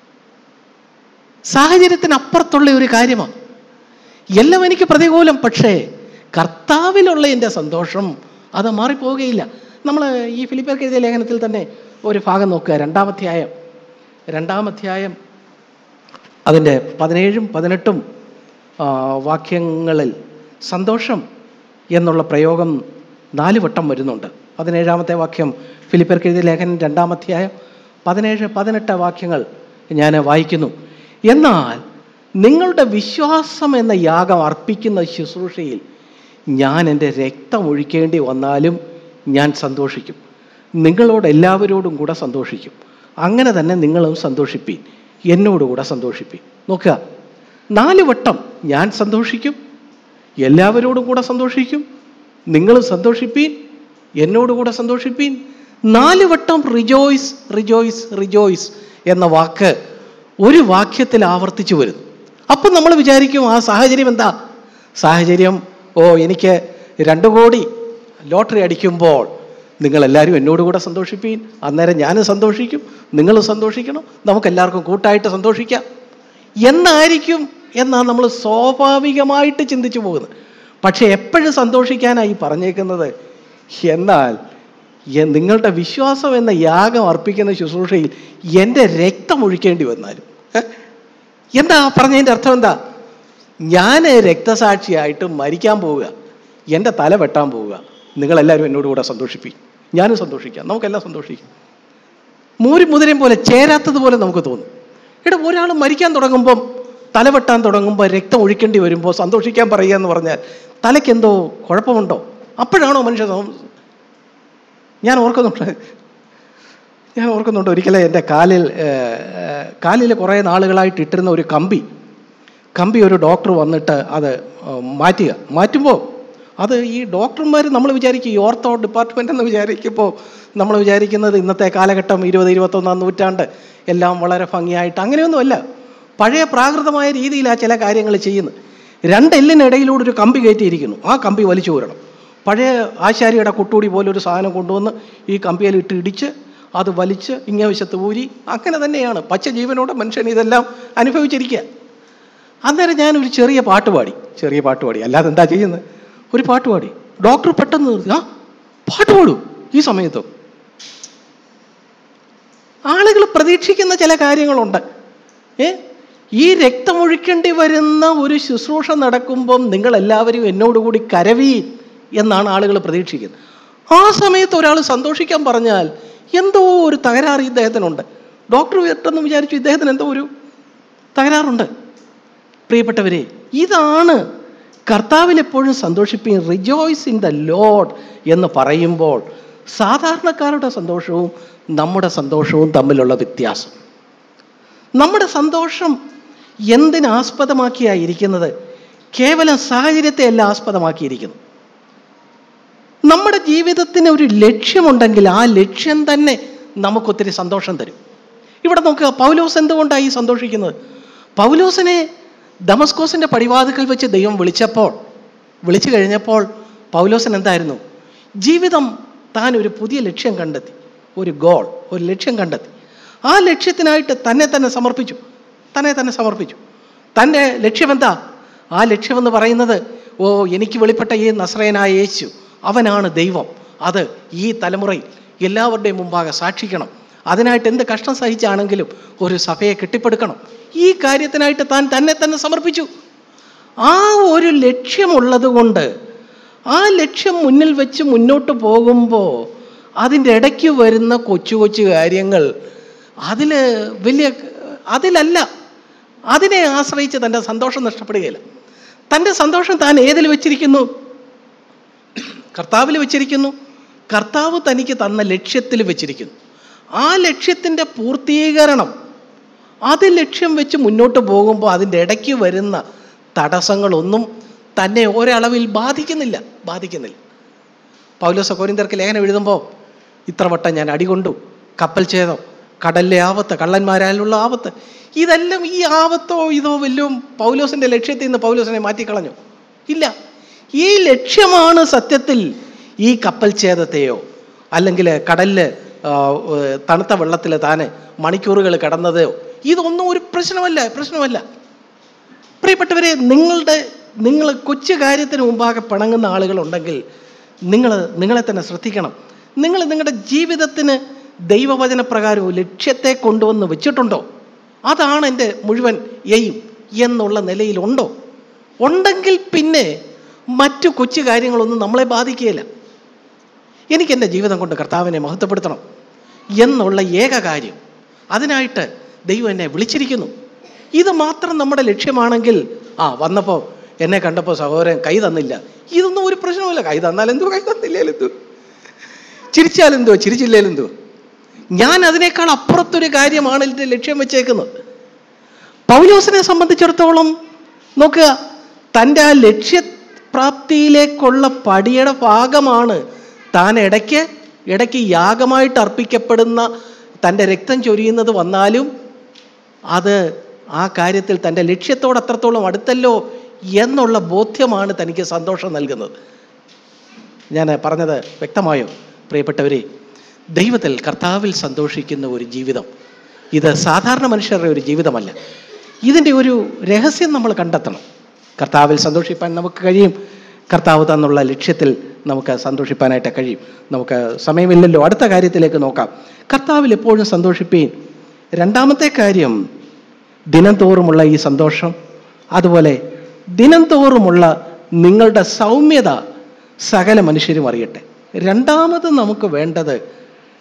സാഹചര്യത്തിനപ്പുറത്തുള്ള ഒരു കാര്യമാണ് എല്ലാം എനിക്ക് പ്രതികൂലം പക്ഷേ കർത്താവിലുള്ള എൻ്റെ സന്തോഷം അത് മാറിപ്പോവുകയില്ല നമ്മൾ ഈ ഫിലിപ്പിയർക്ക് എഴുതിയ ലേഖനത്തിൽ തന്നെ ഒരു ഭാഗം നോക്കുക രണ്ടാമധ്യായം രണ്ടാമധ്യായം അതിൻ്റെ പതിനേഴും പതിനെട്ടും ആ, വാക്യങ്ങളിൽ സന്തോഷം എന്നുള്ള പ്രയോഗം നാല് വട്ടം വരുന്നുണ്ട് പതിനേഴാമത്തെ വാക്യം ഫിലിപ്പർക്ക് എഴുതിയ ലേഖനം രണ്ടാമധ്യായം പതിനേഴ് പതിനെട്ട് വാക്യങ്ങൾ ഞാൻ വായിക്കുന്നു എന്നാൽ നിങ്ങളുടെ വിശ്വാസം എന്ന യാഗം അർപ്പിക്കുന്ന ശുശ്രൂഷയിൽ ഞാൻ എൻ്റെ രക്തം ഒഴിക്കേണ്ടി വന്നാലും ഞാൻ സന്തോഷിക്കും നിങ്ങളോട് എല്ലാവരോടും കൂടെ സന്തോഷിക്കും അങ്ങനെ തന്നെ നിങ്ങളും സന്തോഷിപ്പീൻ എന്നോടുകൂടെ സന്തോഷിപ്പീൻ നോക്കുക നാല് വട്ടം ഞാൻ സന്തോഷിക്കും എല്ലാവരോടും കൂടെ സന്തോഷിക്കും നിങ്ങളും സന്തോഷിപ്പീൻ എന്നോടുകൂടെ സന്തോഷിപ്പീൻ നാല് വട്ടം റിജോയ്സ് റിജോയ്സ് റിജോയ്സ് എന്ന വാക്ക് ഒരു വാക്യത്തിൽ ആവർത്തിച്ചു വരുന്നു അപ്പം നമ്മൾ വിചാരിക്കും ആ സാഹചര്യം എന്താ സാഹചര്യം ഓ എനിക്ക് രണ്ട് കോടി ലോട്ടറി അടിക്കുമ്പോൾ നിങ്ങളെല്ലാവരും എന്നോട് കൂടെ സന്തോഷിപ്പീൻ അന്നേരം ഞാനും സന്തോഷിക്കും നിങ്ങളും സന്തോഷിക്കണം നമുക്കെല്ലാവർക്കും കൂട്ടായിട്ട് സന്തോഷിക്കാം എന്നായിരിക്കും എന്നാണ് നമ്മൾ സ്വാഭാവികമായിട്ട് ചിന്തിച്ചു പോകുന്നത് പക്ഷെ എപ്പോഴും സന്തോഷിക്കാനായി പറഞ്ഞേക്കുന്നത് എന്നാൽ എ- നിങ്ങളുടെ വിശ്വാസം എന്ന യാഗം അർപ്പിക്കുന്ന ശുശ്രൂഷയിൽ എൻ്റെ രക്തം ഒഴിക്കേണ്ടി വന്നാലും ഹെ? എന്താ പറഞ്ഞതിൻ്റെ അർത്ഥം എന്താ ഞാൻ രക്തസാക്ഷിയായിട്ട് മരിക്കാൻ പോവുക എൻ്റെ തല വെട്ടാൻ പോവുക നിങ്ങളെല്ലാവരും എന്നോട് കൂടെ സന്തോഷിപ്പിക്കും ഞാനും സന്തോഷിക്കാം നമുക്കെല്ലാം സന്തോഷിക്കാം മൂരും മുതിരയും പോലെ ചേരാത്തതുപോലെ നമുക്ക് തോന്നും എടാ ഒരാൾ മരിക്കാൻ തുടങ്ങുമ്പം തലവെട്ടാൻ തുടങ്ങുമ്പോൾ രക്തം ഒഴിക്കേണ്ടി വരുമ്പോൾ സന്തോഷിക്കാൻ പറയുക എന്ന് പറഞ്ഞാൽ തലയ്ക്കെന്തോ കുഴപ്പമുണ്ടോ അപ്പോഴാണോ മനുഷ്യ സം- ഞാൻ ഓർക്കുന്നുണ്ട് ഞാൻ ഓർക്കുന്നുണ്ട് ഒരിക്കലും എൻ്റെ കാലിൽ ഏഹ്, ഏഹ്, കാലിൽ കുറേ നാളുകളായിട്ട് ഇട്ടിരുന്ന ഒരു കമ്പി കമ്പി ഒരു ഡോക്ടർ വന്നിട്ട് അത് ഏഹ്, മാറ്റുക മാറ്റുമ്പോൾ അത് ഈ ഡോക്ടർമാർ നമ്മൾ വിചാരിക്കും ഈ ഓർത്തോ ഡിപ്പാർട്ട്മെൻ്റ് എന്ന് വിചാരിക്കുമ്പോൾ നമ്മൾ വിചാരിക്കുന്നത് ഇന്നത്തെ കാലഘട്ടം ഇരുപത് ഇരുപത്തൊന്നാം നൂറ്റാണ്ട് എല്ലാം വളരെ ഭംഗിയായിട്ട് അങ്ങനെയൊന്നുമല്ല പഴയ പ്രാകൃതമായ രീതിയിലാണ് ചില കാര്യങ്ങൾ ചെയ്യുന്നത് രണ്ട് എല്ലിനിടയിലൂടെ ഒരു കമ്പി കയറ്റിയിരിക്കുന്നു ആ കമ്പി വലിച്ചു ഊരണം പഴയ ആശാരിയുടെ കുട്ടൂടി പോലെ ഒരു സാധനം കൊണ്ടുവന്ന് ഈ കമ്പിയിൽ ഇട്ട് ഇടിച്ച് അത് വലിച്ച് ഇങ്ങേ വശത്ത് ഊരി അങ്ങനെ തന്നെയാണ് പച്ച ജീവനോടെ മനുഷ്യൻ ഇതെല്ലാം അനുഭവിച്ചിരിക്കുക അന്നേരം ഞാൻ ഒരു ചെറിയ പാട്ട് പാടി ചെറിയ പാട്ട് പാടി അല്ലാതെ എന്താ ചെയ്യുന്നത് ഒരു പാട്ട് പാടി ഡോക്ടർ പെട്ടെന്ന് നിർത്തി ആ പാട്ട് പാടൂ ഈ സമയത്തും ആളുകൾ പ്രതീക്ഷിക്കുന്ന ചില കാര്യങ്ങളുണ്ട് ഏ ഈ രക്തമൊഴിക്കേണ്ടി വരുന്ന ഒരു ശുശ്രൂഷ നടക്കുമ്പം നിങ്ങൾ എല്ലാവരും എന്നോടുകൂടി കരവി എന്നാണ് ആളുകൾ പ്രതീക്ഷിക്കുന്നത് ആ സമയത്ത് ഒരാൾ സന്തോഷിക്കാൻ പറഞ്ഞാൽ എന്തോ ഒരു തകരാറ് ഇദ്ദേഹത്തിനുണ്ട് ഡോക്ടർ പെട്ടെന്ന് വിചാരിച്ചു ഇദ്ദേഹത്തിന് എന്തോ ഒരു തകരാറുണ്ട് പ്രിയപ്പെട്ടവരെ ഇതാണ് കർത്താവിൽ എപ്പോഴും സന്തോഷിപ്പീൻ റിജോയ്സ് ഇൻ ദ ലോഡ് എന്ന് പറയുമ്പോൾ സാധാരണക്കാരുടെ സന്തോഷവും നമ്മുടെ സന്തോഷവും തമ്മിലുള്ള വ്യത്യാസം നമ്മുടെ സന്തോഷം എന്തിനാസ്പദമാക്കിയായിരിക്കുന്നത് കേവലം സാഹചര്യത്തെ അല്ല ആസ്പദമാക്കിയിരിക്കുന്നു നമ്മുടെ ജീവിതത്തിന് ഒരു ലക്ഷ്യമുണ്ടെങ്കിൽ ആ ലക്ഷ്യം തന്നെ നമുക്കൊത്തിരി സന്തോഷം തരും ഇവിടെ നോക്കുക പൗലോസ് എന്തുകൊണ്ടാണ് ഈ സന്തോഷിക്കുന്നത് പൗലോസിനെ ദമസ്കോസിന്റെ പടിവാതുക്കൽ വെച്ച് ദൈവം വിളിച്ചപ്പോൾ വിളിച്ചു കഴിഞ്ഞപ്പോൾ പൗലോസൻ എന്തായിരുന്നു ജീവിതം താൻ ഒരു പുതിയ ലക്ഷ്യം കണ്ടെത്തി ഒരു ഗോൾ ഒരു ലക്ഷ്യം കണ്ടെത്തി ആ ലക്ഷ്യത്തിനായിട്ട് തന്നെ തന്നെ സമർപ്പിച്ചു തന്നെ തന്നെ സമർപ്പിച്ചു തൻ്റെ ലക്ഷ്യമെന്താ ആ ലക്ഷ്യമെന്ന് പറയുന്നത് ഓ എനിക്ക് വെളിപ്പെട്ട ഈ നസ്രയനായ യേശു അവനാണ് ദൈവം അത് ഈ തലമുറയിൽ എല്ലാവരുടെയും മുമ്പാകെ സാക്ഷിക്കണം അതിനായിട്ട് എന്ത് കഷ്ടം സഹിച്ചാണെങ്കിലും ഒരു സഭയെ കെട്ടിപ്പടുക്കണം ഈ കാര്യത്തിനായിട്ട് താൻ തന്നെ തന്നെ സമർപ്പിച്ചു ആ ഒരു ലക്ഷ്യമുള്ളത് കൊണ്ട് ആ ലക്ഷ്യം മുന്നിൽ വെച്ച് മുന്നോട്ട് പോകുമ്പോൾ അതിൻ്റെ ഇടയ്ക്ക് വരുന്ന കൊച്ചു കൊച്ചു കാര്യങ്ങൾ അതിൽ വലിയ അതിലല്ല അതിനെ ആശ്രയിച്ച് തൻ്റെ സന്തോഷം നഷ്ടപ്പെടുകയില്ല തൻ്റെ സന്തോഷം താൻ ഏതിൽ വെച്ചിരിക്കുന്നു കർത്താവിൽ വെച്ചിരിക്കുന്നു കർത്താവ് തനിക്ക് തന്ന ലക്ഷ്യത്തിൽ വെച്ചിരിക്കുന്നു ആ ലക്ഷ്യത്തിൻ്റെ പൂർത്തീകരണം അത് ലക്ഷ്യം വെച്ച് മുന്നോട്ട് പോകുമ്പോൾ അതിൻ്റെ ഇടയ്ക്ക് വരുന്ന തടസ്സങ്ങളൊന്നും തന്നെ ഒരളവിൽ ബാധിക്കുന്നില്ല ബാധിക്കുന്നില്ല പൗലോസ കോരിന്തർക്ക് ലേഖനം എഴുതുമ്പോൾ ഇത്ര വട്ടം ഞാൻ അടികൊണ്ടു കപ്പൽ ഛേദം കടലിലെ ആപത്ത് കള്ളന്മാരാലുള്ള ആപത്ത് ഇതെല്ലാം ഈ ആപത്തോ ഇതോ വല്ലതും പൗലോസിൻ്റെ ലക്ഷ്യത്തിൽ നിന്ന് പൗലോസിനെ മാറ്റിക്കളഞ്ഞു ഇല്ല ഈ ലക്ഷ്യമാണ് സത്യത്തിൽ ഈ കപ്പൽ ഛേദത്തെയോ അല്ലെങ്കിൽ കടലിൽ ആ, ഏർ, തണുത്ത വെള്ളത്തിൽ താന് മണിക്കൂറുകൾ കിടന്നതോ ഇതൊന്നും ഒരു പ്രശ്നമല്ല പ്രശ്നമല്ല പ്രിയപ്പെട്ടവരെ നിങ്ങളുടെ നിങ്ങൾ കൊച്ചു കാര്യത്തിന് മുമ്പാകെ പിണങ്ങുന്ന ആളുകളുണ്ടെങ്കിൽ നിങ്ങൾ നിങ്ങളെ തന്നെ ശ്രദ്ധിക്കണം നിങ്ങൾ നിങ്ങളുടെ ജീവിതത്തിന് ദൈവവചന പ്രകാരവും ലക്ഷ്യത്തെ കൊണ്ടുവന്ന് വെച്ചിട്ടുണ്ടോ അതാണ് എൻ്റെ മുഴുവൻ എയിം എന്നുള്ള നിലയിലുണ്ടോ ഉണ്ടെങ്കിൽ പിന്നെ മറ്റു കൊച്ചു കാര്യങ്ങളൊന്നും നമ്മളെ ബാധിക്കുകയില്ല എനിക്ക് എൻ്റെ ജീവിതം കൊണ്ട് കർത്താവിനെ മഹത്വപ്പെടുത്തണം എന്നുള്ള ഏക കാര്യം അതിനായിട്ട് ദൈവം എന്നെ വിളിച്ചിരിക്കുന്നു ഇത് മാത്രം നമ്മുടെ ലക്ഷ്യമാണെങ്കിൽ ആ വന്നപ്പോൾ എന്നെ കണ്ടപ്പോൾ സഹോദരൻ കൈ തന്നില്ല ഇതൊന്നും ഒരു പ്രശ്നവുമില്ല കൈ തന്നാൽ എന്തോ കൈ തന്നില്ലേലെന്തോ ചിരിച്ചാലെന്തോ ചിരിച്ചില്ലേലെന്തോ ഞാൻ അതിനേക്കാൾ അപ്പുറത്തൊരു കാര്യമാണ് എൻ്റെ ലക്ഷ്യം വെച്ചേക്കുന്നത് പൗലോസിനെ സംബന്ധിച്ചിടത്തോളം നോക്കുക തൻ്റെ ആ ലക്ഷ്യപ്രാപ്തിയിലേക്കുള്ള പടിയുടെ ഭാഗമാണ് താൻ ഇടയ്ക്ക് ഇടയ്ക്ക് യാഗമായിട്ട് അർപ്പിക്കപ്പെടുന്ന തൻ്റെ രക്തം ചൊരിയുന്നത് വന്നാലും അത് ആ കാര്യത്തിൽ തൻ്റെ ലക്ഷ്യത്തോട് അത്രത്തോളം അടുത്തല്ലോ എന്നുള്ള ബോധ്യമാണ് തനിക്ക് സന്തോഷം നൽകുന്നത് ഞാൻ പറഞ്ഞത് വ്യക്തമായോ പ്രിയപ്പെട്ടവരെ ദൈവത്തിൽ കർത്താവിൽ സന്തോഷിക്കുന്ന ഒരു ജീവിതം ഇത് സാധാരണ മനുഷ്യരുടെ ഒരു ജീവിതമല്ല ഇതിൻ്റെ ഒരു രഹസ്യം നമ്മൾ കണ്ടെത്തണം കർത്താവിൽ സന്തോഷിപ്പാൻ നമുക്ക് കഴിയും കർത്താവ് തന്നുള്ള ലക്ഷ്യത്തിൽ നമുക്ക് സന്തോഷിപ്പാനായിട്ട് കഴിയും നമുക്ക് സമയമില്ലല്ലോ അടുത്ത കാര്യത്തിലേക്ക് നോക്കാം കർത്താവിൽ എപ്പോഴും സന്തോഷിപ്പീൻ രണ്ടാമത്തെ കാര്യം ദിനം തോറുമുള്ള ഈ സന്തോഷം അതുപോലെ ദിനം തോറുമുള്ള നിങ്ങളുടെ സൗമ്യത സകല മനുഷ്യരും അറിയട്ടെ രണ്ടാമത് നമുക്ക് വേണ്ടത്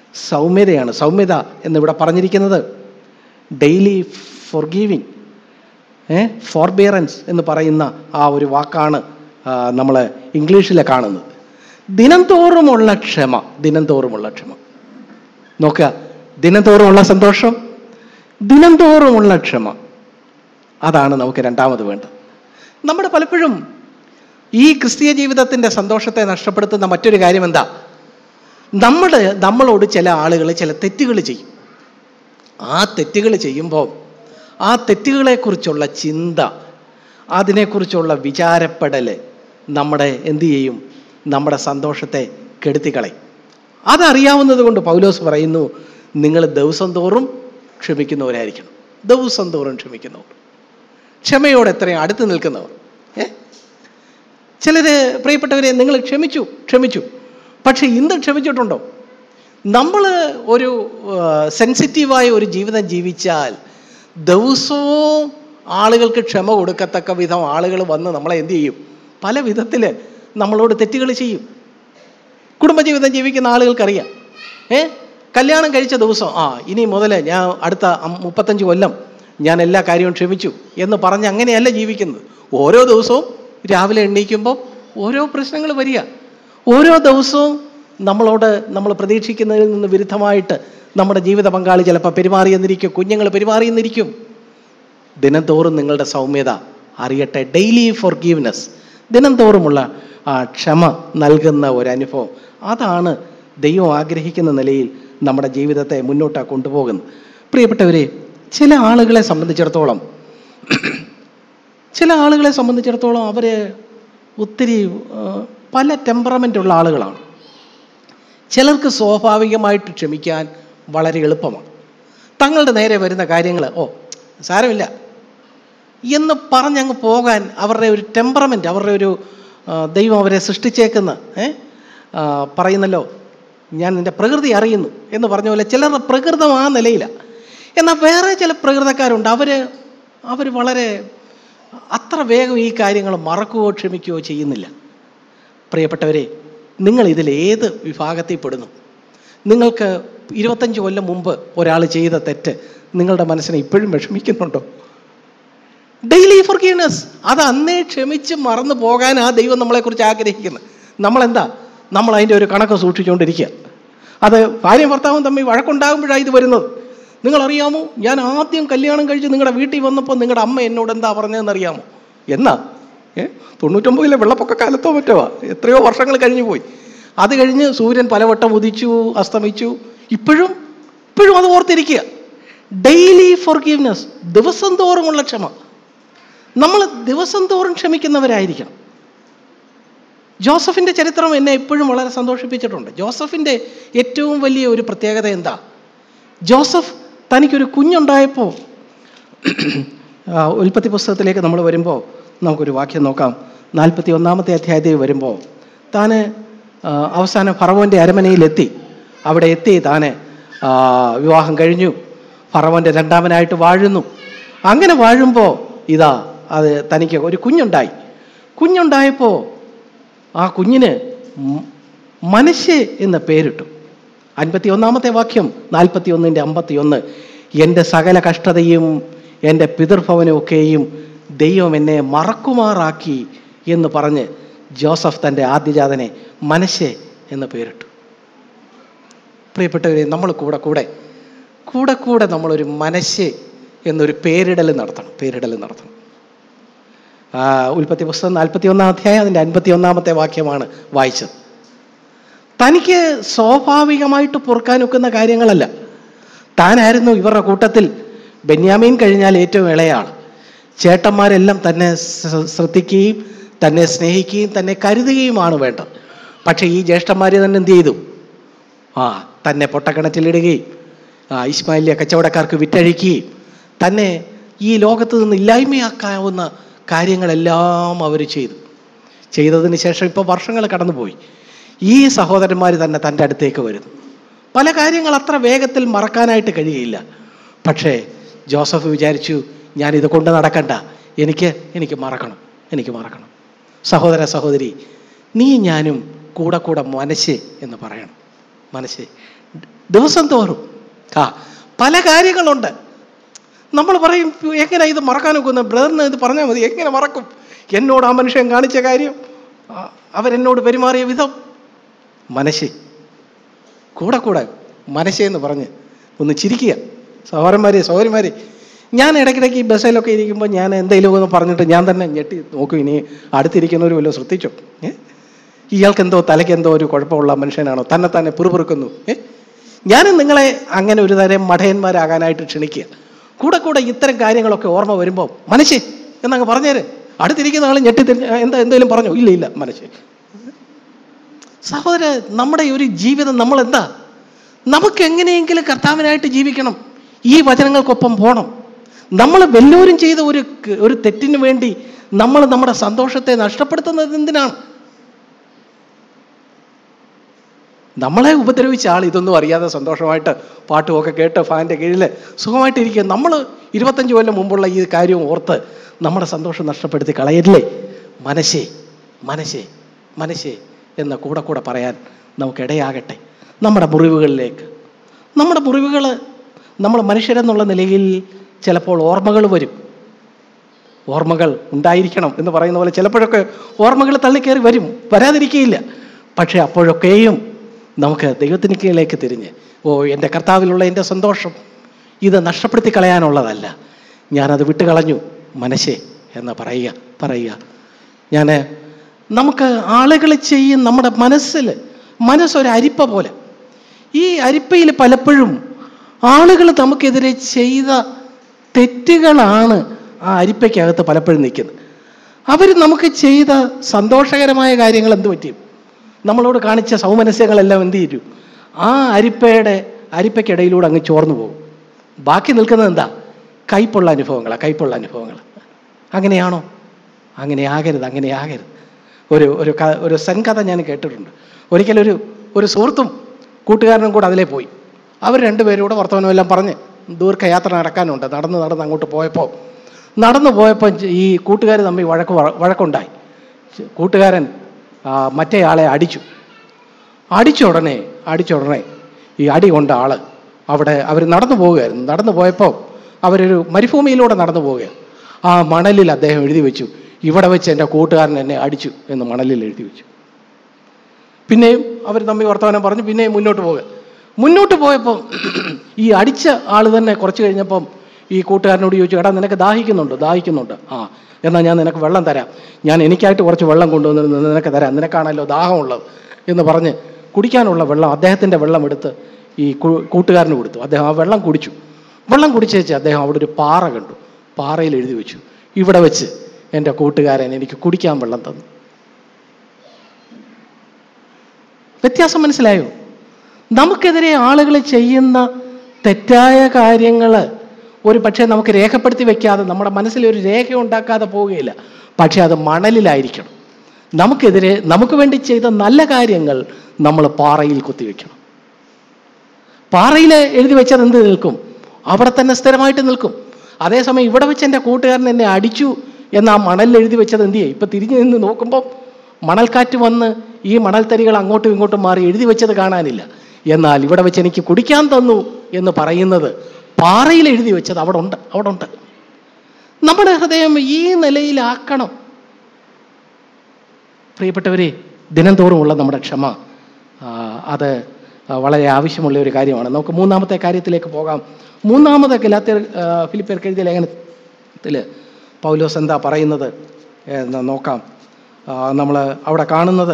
സൗമ്യതയാണ് സൗമ്യത എന്നിവിടെ പറഞ്ഞിരിക്കുന്നത് ഡെയിലി ഫോർഗീവിങ് ഏ ഫോർബിയറൻസ് എന്ന് പറയുന്ന ആ ഒരു വാക്കാണ് നമ്മൾ ഇംഗ്ലീഷിൽ കാണുന്നത് ദിനം തോറുമുള്ള ക്ഷമ ദിനം തോറുമുള്ള ക്ഷമ നോക്കുക ദിനം തോറുമുള്ള സന്തോഷം ദിനം തോറുമുള്ള ക്ഷമ അതാണ് നമുക്ക് രണ്ടാമത് വേണ്ടത് നമ്മുടെ പലപ്പോഴും ഈ ക്രിസ്തീയ ജീവിതത്തിൻ്റെ സന്തോഷത്തെ നഷ്ടപ്പെടുത്തുന്ന മറ്റൊരു കാര്യം എന്താ നമ്മൾ നമ്മളോട് ചില ആളുകൾ ചില തെറ്റുകൾ ചെയ്യും ആ തെറ്റുകൾ ചെയ്യുമ്പോൾ ആ തെറ്റുകളെക്കുറിച്ചുള്ള ചിന്ത അതിനെക്കുറിച്ചുള്ള വിചാരപ്പെടൽ നമ്മുടെ എന്തു ചെയ്യും നമ്മുടെ സന്തോഷത്തെ കെടുത്തിക്കളയും അതറിയാവുന്നത് കൊണ്ട് പൗലോസ് പറയുന്നു നിങ്ങൾ ദിവസം തോറും ക്ഷമിക്കുന്നവരായിരിക്കണം ദിവസം തോറും ക്ഷമിക്കുന്നവർ ക്ഷമയോടെ എത്രയും അടുത്ത് നിൽക്കുന്നവർ ഏ ചിലര് പ്രിയപ്പെട്ടവരെ നിങ്ങൾ ക്ഷമിച്ചു ക്ഷമിച്ചു പക്ഷെ ഇന്ന് ക്ഷമിച്ചിട്ടുണ്ടോ നമ്മൾ ഒരു സെൻസിറ്റീവായ ഒരു ജീവിതം ജീവിച്ചാൽ ദിവസവും ആളുകൾക്ക് ക്ഷമ കൊടുക്കത്തക്ക വിധം ആളുകൾ വന്ന് നമ്മളെ എന്ത് ചെയ്യും പല വിധത്തിൽ നമ്മളോട് തെറ്റുകൾ ചെയ്യും കുടുംബജീവിതം ജീവിക്കുന്ന ആളുകൾക്കറിയാം ഏ കല്യാണം കഴിച്ച ദിവസം ആ ഇനി മുതൽ ഞാൻ അടുത്ത അം- മുപ്പത്തഞ്ച് കൊല്ലം ഞാൻ എല്ലാ കാര്യവും ക്ഷമിച്ചു എന്ന് പറഞ്ഞ് അങ്ങനെയല്ല ജീവിക്കുന്നത് ഓരോ ദിവസവും രാവിലെ എണ്ണീക്കുമ്പോൾ ഓരോ പ്രശ്നങ്ങൾ വരിക ഓരോ ദിവസവും നമ്മളോട് നമ്മൾ പ്രതീക്ഷിക്കുന്നതിൽ നിന്ന് വിരുദ്ധമായിട്ട് നമ്മുടെ ജീവിത പങ്കാളി ചിലപ്പോൾ പെരുമാറിയെന്നിരിക്കും കുഞ്ഞുങ്ങൾ പെരുമാറിയെന്നിരിക്കും ദിനം തോറും നിങ്ങളുടെ സൗമ്യത അറിയട്ടെ ഡെയിലി ഫോർഗീവ്നെസ് ദിനം തോറുമുള്ള ആ ക്ഷമ നൽകുന്ന ഒരു അനുഭവം അതാണ് ദൈവം ആഗ്രഹിക്കുന്ന നിലയിൽ നമ്മുടെ ജീവിതത്തെ മുന്നോട്ട് കൊണ്ടുപോകുന്നത് പ്രിയപ്പെട്ടവരെ ചില ആളുകളെ സംബന്ധിച്ചിടത്തോളം ചില ആളുകളെ സംബന്ധിച്ചിടത്തോളം അവർ ഒത്തിരി ആ, പല ടെമ്പറമെൻ്റ് ഉള്ള ആളുകളാണ് ചിലർക്ക് സ്വാഭാവികമായിട്ട് ക്ഷമിക്കാൻ വളരെ എളുപ്പമാണ് തങ്ങളുടെ നേരെ വരുന്ന കാര്യങ്ങൾ ഓ സാരമില്ല എന്ന് പറഞ്ഞങ്ങ് പോകാൻ അവരുടെ ഒരു ടെമ്പറമെൻ്റ് അവരുടെ ഒരു ആ, ദൈവം അവരെ സൃഷ്ടിച്ചേക്കുന്ന ഏ ആ, പറയുന്നല്ലോ ഞാൻ നിൻ്റെ പ്രകൃതി അറിയുന്നു എന്ന് പറഞ്ഞ പോലെ ചിലരുടെ പ്രകൃതം ആ നിലയിലാണ് എന്നാൽ വേറെ ചില പ്രകൃതക്കാരുണ്ട് അവർ അവർ വളരെ അത്ര വേഗം ഈ കാര്യങ്ങൾ മറക്കുകയോ ക്ഷമിക്കുകയോ ചെയ്യുന്നില്ല പ്രിയപ്പെട്ടവരെ നിങ്ങൾ ഇതിൽ ഏത് വിഭാഗത്തിൽ പെടുന്നു നിങ്ങൾക്ക് ഇരുപത്തഞ്ച് കൊല്ലം മുമ്പ് ഒരാൾ ചെയ്ത തെറ്റ് നിങ്ങളുടെ മനസ്സിനെ ഇപ്പോഴും വിഷമിക്കുന്നുണ്ടോ ഡെയിലി ഫോർഗീവ്നെസ് അത് അന്നേ ക്ഷമിച്ച് മറന്നു പോകാൻ ആ ദൈവം നമ്മളെക്കുറിച്ച് ആഗ്രഹിക്കുന്നത് നമ്മളെന്താ നമ്മൾ അതിൻ്റെ ഒരു കണക്ക് സൂക്ഷിച്ചുകൊണ്ടിരിക്കുക അത് ഭാര്യയും ഭർത്താവും തമ്മിൽ വഴക്കുണ്ടാകുമ്പോഴാണ് ഇത് വരുന്നത് നിങ്ങളറിയാമോ ഞാൻ ആദ്യം കല്യാണം കഴിച്ച് നിങ്ങളുടെ വീട്ടിൽ വന്നപ്പോൾ നിങ്ങളുടെ അമ്മ എന്നോട് എന്താ പറഞ്ഞതെന്ന് അറിയാമോ എന്നാ ഏ തൊണ്ണൂറ്റൊമ്പതിലെ വെള്ളപ്പൊക്ക കാലത്തോ മറ്റോ എത്രയോ വർഷങ്ങൾ കഴിഞ്ഞു പോയി അത് കഴിഞ്ഞ് സൂര്യൻ പലവട്ടം ഉദിച്ചു അസ്തമിച്ചു ഇപ്പോഴും ഇപ്പോഴും അത് ഓർത്തിരിക്കുക ഡെയിലി ഫോർഗീവ്നെസ് ദിവസം തോറുമുള്ള ക്ഷമ നമ്മൾ ദിവസം തോറും ക്ഷമിക്കുന്നവരായിരിക്കണം ജോസഫിൻ്റെ ചരിത്രം എന്നെ എപ്പോഴും വളരെ സന്തോഷിപ്പിച്ചിട്ടുണ്ട് ജോസഫിൻ്റെ ഏറ്റവും വലിയ ഒരു പ്രത്യേകത എന്താ ജോസഫ് തനിക്കൊരു കുഞ്ഞുണ്ടായപ്പോൾ ആ, ഉൽപ്പത്തി പുസ്തകത്തിലേക്ക് നമ്മൾ വരുമ്പോൾ നമുക്കൊരു വാക്യം നോക്കാം നാൽപ്പത്തി ഒന്നാമത്തെ അധ്യായത്തിൽ വരുമ്പോൾ താന് ആ, അവസാനം ഫറവോൻ്റെ അരമനയിലെത്തി അവിടെ എത്തി താന് ആ, വിവാഹം കഴിഞ്ഞു ഫറവോൻ്റെ രണ്ടാമനായിട്ട് വാഴുന്നു അങ്ങനെ വാഴുമ്പോൾ ഇതാ അത് തനിക്ക് ഒരു കുഞ്ഞുണ്ടായി കുഞ്ഞുണ്ടായപ്പോൾ ആ കുഞ്ഞിന് മ- മനശ്ശെ എന്ന പേരിട്ടു അൻപത്തി ഒന്നാമത്തെ വാക്യം നാൽപ്പത്തി ഒന്നിൻ്റെ അമ്പത്തി ഒന്ന് എൻ്റെ സകല കഷ്ടതയും എൻ്റെ പിതൃഭവനമൊക്കെയും ദൈവം എന്നെ മറക്കുമാറാക്കി എന്ന് പറഞ്ഞ് ജോസഫ് തൻ്റെ ആദ്യജാതനെ മനശ്ശെ എന്ന് പേരിട്ടു പ്രിയപ്പെട്ടവരെ നമ്മൾ കൂടെ കൂടെ കൂടെ കൂടെ നമ്മളൊരു മനശ്ശെ എന്നൊരു പേരിടൽ നടത്തണം പേരിടൽ നടത്തണം ആ, ഉൽപ്പത്തി പുസ്തകം നാൽപ്പത്തി ഒന്നാം അധ്യായം അതിൻ്റെ അൻപത്തി ഒന്നാമത്തെ വാക്യമാണ് വായിച്ചത് തനിക്ക് സ്വാഭാവികമായിട്ട് പൊറുക്കാൻ ഒക്കുന്ന കാര്യങ്ങളല്ല താനായിരുന്നു ഇവരുടെ കൂട്ടത്തിൽ ബെന്യാമീൻ കഴിഞ്ഞാൽ ഏറ്റവും ഇളയാൾ ചേട്ടന്മാരെല്ലാം തന്നെ ശ്ര- ശ്രദ്ധിക്കുകയും തന്നെ സ്നേഹിക്കുകയും തന്നെ കരുതുകയുമാണ് വേണ്ടത് പക്ഷേ ഈ ജ്യേഷ്ഠന്മാർ തന്നെ എന്ത് ചെയ്തു ആ തന്നെ പൊട്ടക്കിണറ്റിലിടുകയും ആ ഇസ്മായിലിയ കച്ചവടക്കാർക്ക് വിറ്റഴിക്കുകയും തന്നെ ഈ ലോകത്ത് നിന്ന് ഇല്ലായ്മയാക്കാവുന്ന കാര്യങ്ങളെല്ലാം അവർ ചെയ്തു ചെയ്തതിന് ശേഷം ഇപ്പോൾ വർഷങ്ങൾ കടന്നുപോയി ഈ സഹോദരന്മാർ തന്നെ തൻ്റെ അടുത്തേക്ക് വരുന്നു പല കാര്യങ്ങൾ അത്ര വേഗത്തിൽ മറക്കാനായിട്ട് കഴിയില്ല പക്ഷേ ജോസഫ് വിചാരിച്ചു ഞാൻ ഇത് കൊണ്ട് നടക്കണ്ട എനിക്ക് എനിക്ക് മറക്കണം എനിക്ക് മറക്കണം സഹോദര സഹോദരി നീ ഞാനും കൂടെ കൂടെ മനസ്സ് എന്ന് പറയണം മനസ്സ് ദിവസം തോറും ആ പല കാര്യങ്ങളുണ്ട് നമ്മൾ പറയും എങ്ങനെ ഇത് മറക്കാൻ ഒക്കുന്ന ബ്രദറിന് ഇത് പറഞ്ഞാൽ മതി എങ്ങനെ മറക്കും എന്നോട് ആ മനുഷ്യൻ കാണിച്ച കാര്യം ആ, അവരെന്നോട് പെരുമാറിയ വിധം മനശ്ശേ കൂടെ കൂടെ മനശ്ശേ എന്ന് പറഞ്ഞ് ഒന്ന് ചിരിക്കുക സഹോദരന്മാരെ സഹോദരിമാരെ ഞാൻ ഇടയ്ക്കിടയ്ക്ക് ഈ ബസ്സിലൊക്കെ ഇരിക്കുമ്പോൾ ഞാൻ എന്തെങ്കിലും ഒന്ന് പറഞ്ഞിട്ട് ഞാൻ തന്നെ ഞെട്ടി നോക്കും ഇനി അടുത്തിരിക്കുന്നവർ വല്ലതും ശ്രദ്ധിച്ചോ ഏ ഇയാൾക്ക് എന്തോ തലയ്ക്ക് എന്തോ ഒരു കുഴപ്പമുള്ള മനുഷ്യനാണോ തന്നെ തന്നെ പിറുപിറുക്കുന്നു ഏ ഞാനും നിങ്ങളെ അങ്ങനെ ഒരു തരം മഠയന്മാരാകാനായിട്ട് ക്ഷണിക്കുക കൂടെ കൂടെ ഇത്തരം കാര്യങ്ങളൊക്കെ ഓർമ്മ വരുമ്പോൾ മനശ്ശേ എന്നങ്ങ് പറഞ്ഞേര് അടുത്തിരിക്കുന്ന ആൾ ഞെട്ടി തിരിഞ്ഞ് എന്താ എന്തെങ്കിലും പറഞ്ഞോ ഇല്ല ഇല്ല മനശ്ശേ സഹോദര നമ്മുടെ ഒരു ജീവിതം നമ്മൾ എന്താ നമുക്ക് എങ്ങനെയെങ്കിലും കർത്താവിനായിട്ട് ജീവിക്കണം ഈ വചനങ്ങൾക്കൊപ്പം പോകണം നമ്മൾ വല്ലവരും ചെയ്ത ഒരു ഒരു തെറ്റിന് വേണ്ടി നമ്മൾ നമ്മുടെ സന്തോഷത്തെ നഷ്ടപ്പെടുത്തുന്നത് എന്തിനാണ് നമ്മളെ ഉപദ്രവിച്ച ആൾ ഇതൊന്നും അറിയാതെ സന്തോഷമായിട്ട് പാട്ടുമൊക്കെ കേട്ട് ഫാൻ്റെ കീഴിൽ സുഖമായിട്ടിരിക്കുക നമ്മൾ ഇരുപത്തഞ്ച് കൊല്ലം മുമ്പുള്ള ഈ കാര്യം ഓർത്ത് നമ്മുടെ സന്തോഷം നഷ്ടപ്പെടുത്തി കളയല്ലേ മനശ്ശേ മനശ്ശേ മനശ്ശേ എന്ന് കൂടെ കൂടെ പറയാൻ നമുക്കിടയാകട്ടെ നമ്മുടെ മുറിവുകളിലേക്ക് നമ്മുടെ മുറിവുകൾ നമ്മൾ മനുഷ്യരെന്നുള്ള നിലയിൽ ചിലപ്പോൾ ഓർമ്മകൾ വരും ഓർമ്മകൾ ഉണ്ടായിരിക്കണം എന്ന് പറയുന്ന പോലെ ചിലപ്പോഴൊക്കെ ഓർമ്മകൾ തള്ളിക്കയറി വരും വരാതിരിക്കുകയില്ല പക്ഷേ അപ്പോഴൊക്കെയും നമുക്ക് ദൈവത്തിന് കീഴിലേക്ക് തിരിഞ്ഞ് ഓ എൻ്റെ കർത്താവിലുള്ള എൻ്റെ സന്തോഷം ഇത് നഷ്ടപ്പെടുത്തി കളയാനുള്ളതല്ല ഞാനത് വിട്ടുകളഞ്ഞു മനസ്സേ എന്ന് പറയുക പറയുക ഞാൻ നമുക്ക് ആളുകൾ ചെയ്യും നമ്മുടെ മനസ്സിൽ മനസ്സൊരു അരിപ്പ പോലെ ഈ അരിപ്പയിൽ പലപ്പോഴും ആളുകൾ നമുക്കെതിരെ ചെയ്ത തെറ്റുകളാണ് ആ അരിപ്പയ്ക്കകത്ത് പലപ്പോഴും നിൽക്കുന്നത് അവർ നമുക്ക് ചെയ്ത സന്തോഷകരമായ കാര്യങ്ങൾ എന്ത് പറ്റും നമ്മളോട് കാണിച്ച സൗമനസ്യങ്ങളെല്ലാം എന്ത് ചെയ്യും ആ അരിപ്പയുടെ അരിപ്പയ്ക്കിടയിലൂടെ അങ്ങ് ചോർന്നു പോകും ബാക്കി നിൽക്കുന്നത് എന്താ കയ്പുള്ള അനുഭവങ്ങളാണ് കയ്പുള്ള അനുഭവങ്ങൾ അങ്ങനെയാണോ അങ്ങനെ ആകരുത് അങ്ങനെ ആകരുത് ഒരു ഒരു ക ഒരു സംകഥ ഞാൻ കേട്ടിട്ടുണ്ട് ഒരിക്കലൊരു ഒരു സുഹൃത്തും കൂട്ടുകാരനും കൂടെ അതിലേ പോയി അവർ രണ്ടുപേരും കൂടെ വർത്തമാനമെല്ലാം പറഞ്ഞ് ദീർഘയാത്ര നടക്കാനുണ്ട് നടന്ന് നടന്ന് അങ്ങോട്ട് പോയപ്പോൾ നടന്നു പോയപ്പോൾ ഈ കൂട്ടുകാർ തമ്മിൽ വഴക്ക് വ- വഴക്കുണ്ടായി കൂട്ടുകാരൻ ആ, മറ്റേ ആളെ അടിച്ചു അടിച്ച ഉടനെ അടിച്ച ഉടനെ ഈ അടി കൊണ്ട ആള് അവിടെ അവർ നടന്നു പോവുകയായിരുന്നു നടന്നു പോയപ്പോൾ അവരൊരു മരുഭൂമിയിലൂടെ നടന്നു പോവുകയാണ് ആ മണലിൽ അദ്ദേഹം എഴുതി വെച്ചു ഇവിടെ വെച്ച് എൻ്റെ കൂട്ടുകാരൻ എന്നെ അടിച്ചു എന്ന് മണലിൽ എഴുതി വെച്ചു പിന്നെയും അവർ തമ്മിൽ വർത്തമാനം പറഞ്ഞു പിന്നെയും മുന്നോട്ട് പോകുക മുന്നോട്ട് പോയപ്പോൾ ഈ അടിച്ച ആൾ തന്നെ കുറച്ച് കഴിഞ്ഞപ്പം ഈ കൂട്ടുകാരനോട് ചോദിച്ചു എടാ നിനക്ക് ദാഹിക്കുന്നുണ്ടോ ദാഹിക്കുന്നുണ്ട് ആ എന്നാൽ ഞാൻ നിനക്ക് വെള്ളം തരാം ഞാൻ എനിക്കായിട്ട് കുറച്ച് വെള്ളം കൊണ്ടുവന്ന് നിനക്ക് തരാം നിനക്കാണല്ലോ ദാഹമുള്ളത് എന്ന് പറഞ്ഞ് കുടിക്കാനുള്ള വെള്ളം അദ്ദേഹത്തിൻ്റെ വെള്ളം എടുത്ത് ഈ കൂ- കൂട്ടുകാരന് കൊടുത്തു അദ്ദേഹം ആ വെള്ളം കുടിച്ചു വെള്ളം കുടിച്ചേച്ച് അദ്ദേഹം അവിടെ ഒരു പാറ കണ്ടു പാറയിൽ എഴുതി വെച്ചു ഇവിടെ വെച്ച് എൻ്റെ കൂട്ടുകാരൻ എനിക്ക് കുടിക്കാൻ വെള്ളം തന്നു വ്യത്യാസം മനസ്സിലായോ നമുക്കെതിരെ ആളുകൾ ചെയ്യുന്ന തെറ്റായ കാര്യങ്ങൾ ഒരു പക്ഷേ നമുക്ക് രേഖപ്പെടുത്തി വെക്കാതെ നമ്മുടെ മനസ്സിൽ ഒരു രേഖ ഉണ്ടാക്കാതെ പോവുകയില്ല പക്ഷേ അത് മണലിലായിരിക്കണം നമുക്കെതിരെ നമുക്ക് വേണ്ടി ചെയ്ത നല്ല കാര്യങ്ങൾ നമ്മൾ പാറയിൽ കുത്തിവെക്കണം പാറയിൽ എഴുതി വെച്ചത് എന്ത് നിൽക്കും അവിടെ തന്നെ സ്ഥിരമായിട്ട് നിൽക്കും അതേസമയം ഇവിടെ വെച്ച് എൻ്റെ കൂട്ടുകാരൻ എന്നെ അടിച്ചു എന്ന് ആ മണലിൽ എഴുതി വെച്ചത് എന്ത് ചെയ്യും ഇപ്പം തിരിഞ്ഞു നിന്ന് നോക്കുമ്പോൾ മണൽക്കാറ്റ് വന്ന് ഈ മണൽത്തരികൾ അങ്ങോട്ടും ഇങ്ങോട്ടും മാറി എഴുതി വെച്ചത് കാണാനില്ല എന്നാൽ ഇവിടെ വെച്ച് എനിക്ക് കുടിക്കാൻ തന്നു എന്ന് പറയുന്നത് പാറയിൽ എഴുതി വെച്ചത് അവിടെ ഉണ്ട് അവിടെ ഉണ്ട് നമ്മുടെ ഹൃദയം ഈ നിലയിലാക്കണം പ്രിയപ്പെട്ടവരെ ദിനം തോറുമുള്ള നമ്മുടെ ക്ഷമ ആ, അത് ആ, വളരെ ആവശ്യമുള്ള ഒരു കാര്യമാണ് നമുക്ക് മൂന്നാമത്തെ കാര്യത്തിലേക്ക് പോകാം മൂന്നാമത്തെ ഗലാത്യർ ഫിലിപ്പിയർക്ക് എഴുതിയ ലേഖനത്തിൽ പൗലോസ് എന്താ പറയുന്നത് എന്ന് നോക്കാം നമ്മൾ അവിടെ കാണുന്നത്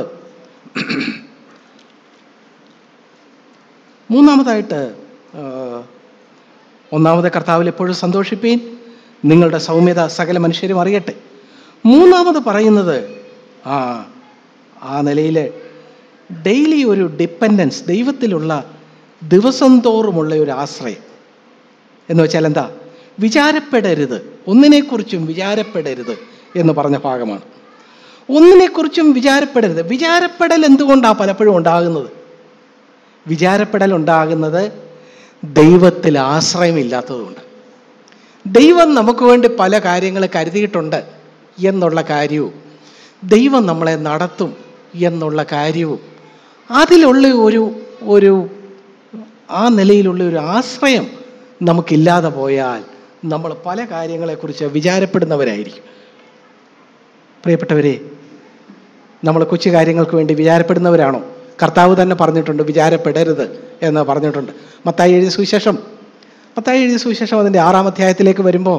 മൂന്നാമതായിട്ട് ആ, ഒന്നാമത്തെ കർത്താവിൽ എപ്പോഴും സന്തോഷിപ്പീൻ നിങ്ങളുടെ സൗമ്യത സകല മനുഷ്യരും അറിയട്ടെ മൂന്നാമത് പറയുന്നത് ആ ആ നിലയിൽ ഡെയിലി ഒരു ഡിപ്പെൻഡൻസ് ദൈവത്തിലുള്ള ദിവസം തോറുമുള്ള ഒരു ആശ്രയം എന്ന് വെച്ചാൽ എന്താ വിചാരപ്പെടരുത് ഒന്നിനെക്കുറിച്ചും വിചാരപ്പെടരുത് എന്ന് പറഞ്ഞ ഭാഗമാണ് ഒന്നിനെക്കുറിച്ചും വിചാരപ്പെടരുത് വിചാരപ്പെടൽ എന്തുകൊണ്ടാണ് പലപ്പോഴും ഉണ്ടാകുന്നത് വിചാരപ്പെടൽ ഉണ്ടാകുന്നത് ദൈവത്തിൽ ആശ്രയമില്ലാത്തതുകൊണ്ട് ദൈവം നമുക്ക് വേണ്ടി പല കാര്യങ്ങൾ കരുതിയിട്ടുണ്ട് എന്നുള്ള കാര്യവും ദൈവം നമ്മളെ നടത്തും എന്നുള്ള കാര്യവും അതിലുള്ള ഒരു ഒരു ആ നിലയിലുള്ള ഒരു ആശ്രയം നമുക്കില്ലാതെ പോയാൽ നമ്മൾ പല കാര്യങ്ങളെക്കുറിച്ച് വിചാരപ്പെടുന്നവരായിരിക്കും പ്രിയപ്പെട്ടവരെ നമ്മൾ കൊച്ചു കാര്യങ്ങൾക്ക് വേണ്ടി വിചാരപ്പെടുന്നവരാണോ കർത്താവ് തന്നെ പറഞ്ഞിട്ടുണ്ട് വിചാരപ്പെടരുത് എന്ന് പറഞ്ഞിട്ടുണ്ട് മത്തായി എഴുതിയ സുവിശേഷം മത്തായി എഴുതിയ സുവിശേഷം അതിൻ്റെ ആറാം അധ്യായത്തിലേക്ക് വരുമ്പോൾ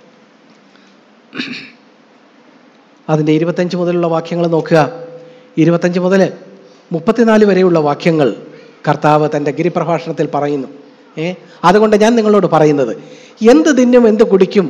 അതിൻ്റെ ഇരുപത്തഞ്ച് മുതലുള്ള വാക്യങ്ങൾ നോക്കുക ഇരുപത്തഞ്ച് മുതൽ മുപ്പത്തിനാല് വരെയുള്ള വാക്യങ്ങൾ കർത്താവ് തൻ്റെ ഗിരിപ്രഭാഷണത്തിൽ പറയുന്നു ഏ അതുകൊണ്ട് ഞാൻ നിങ്ങളോട് പറയുന്നത് എന്ത് തിന്നും എന്ത് കുടിക്കും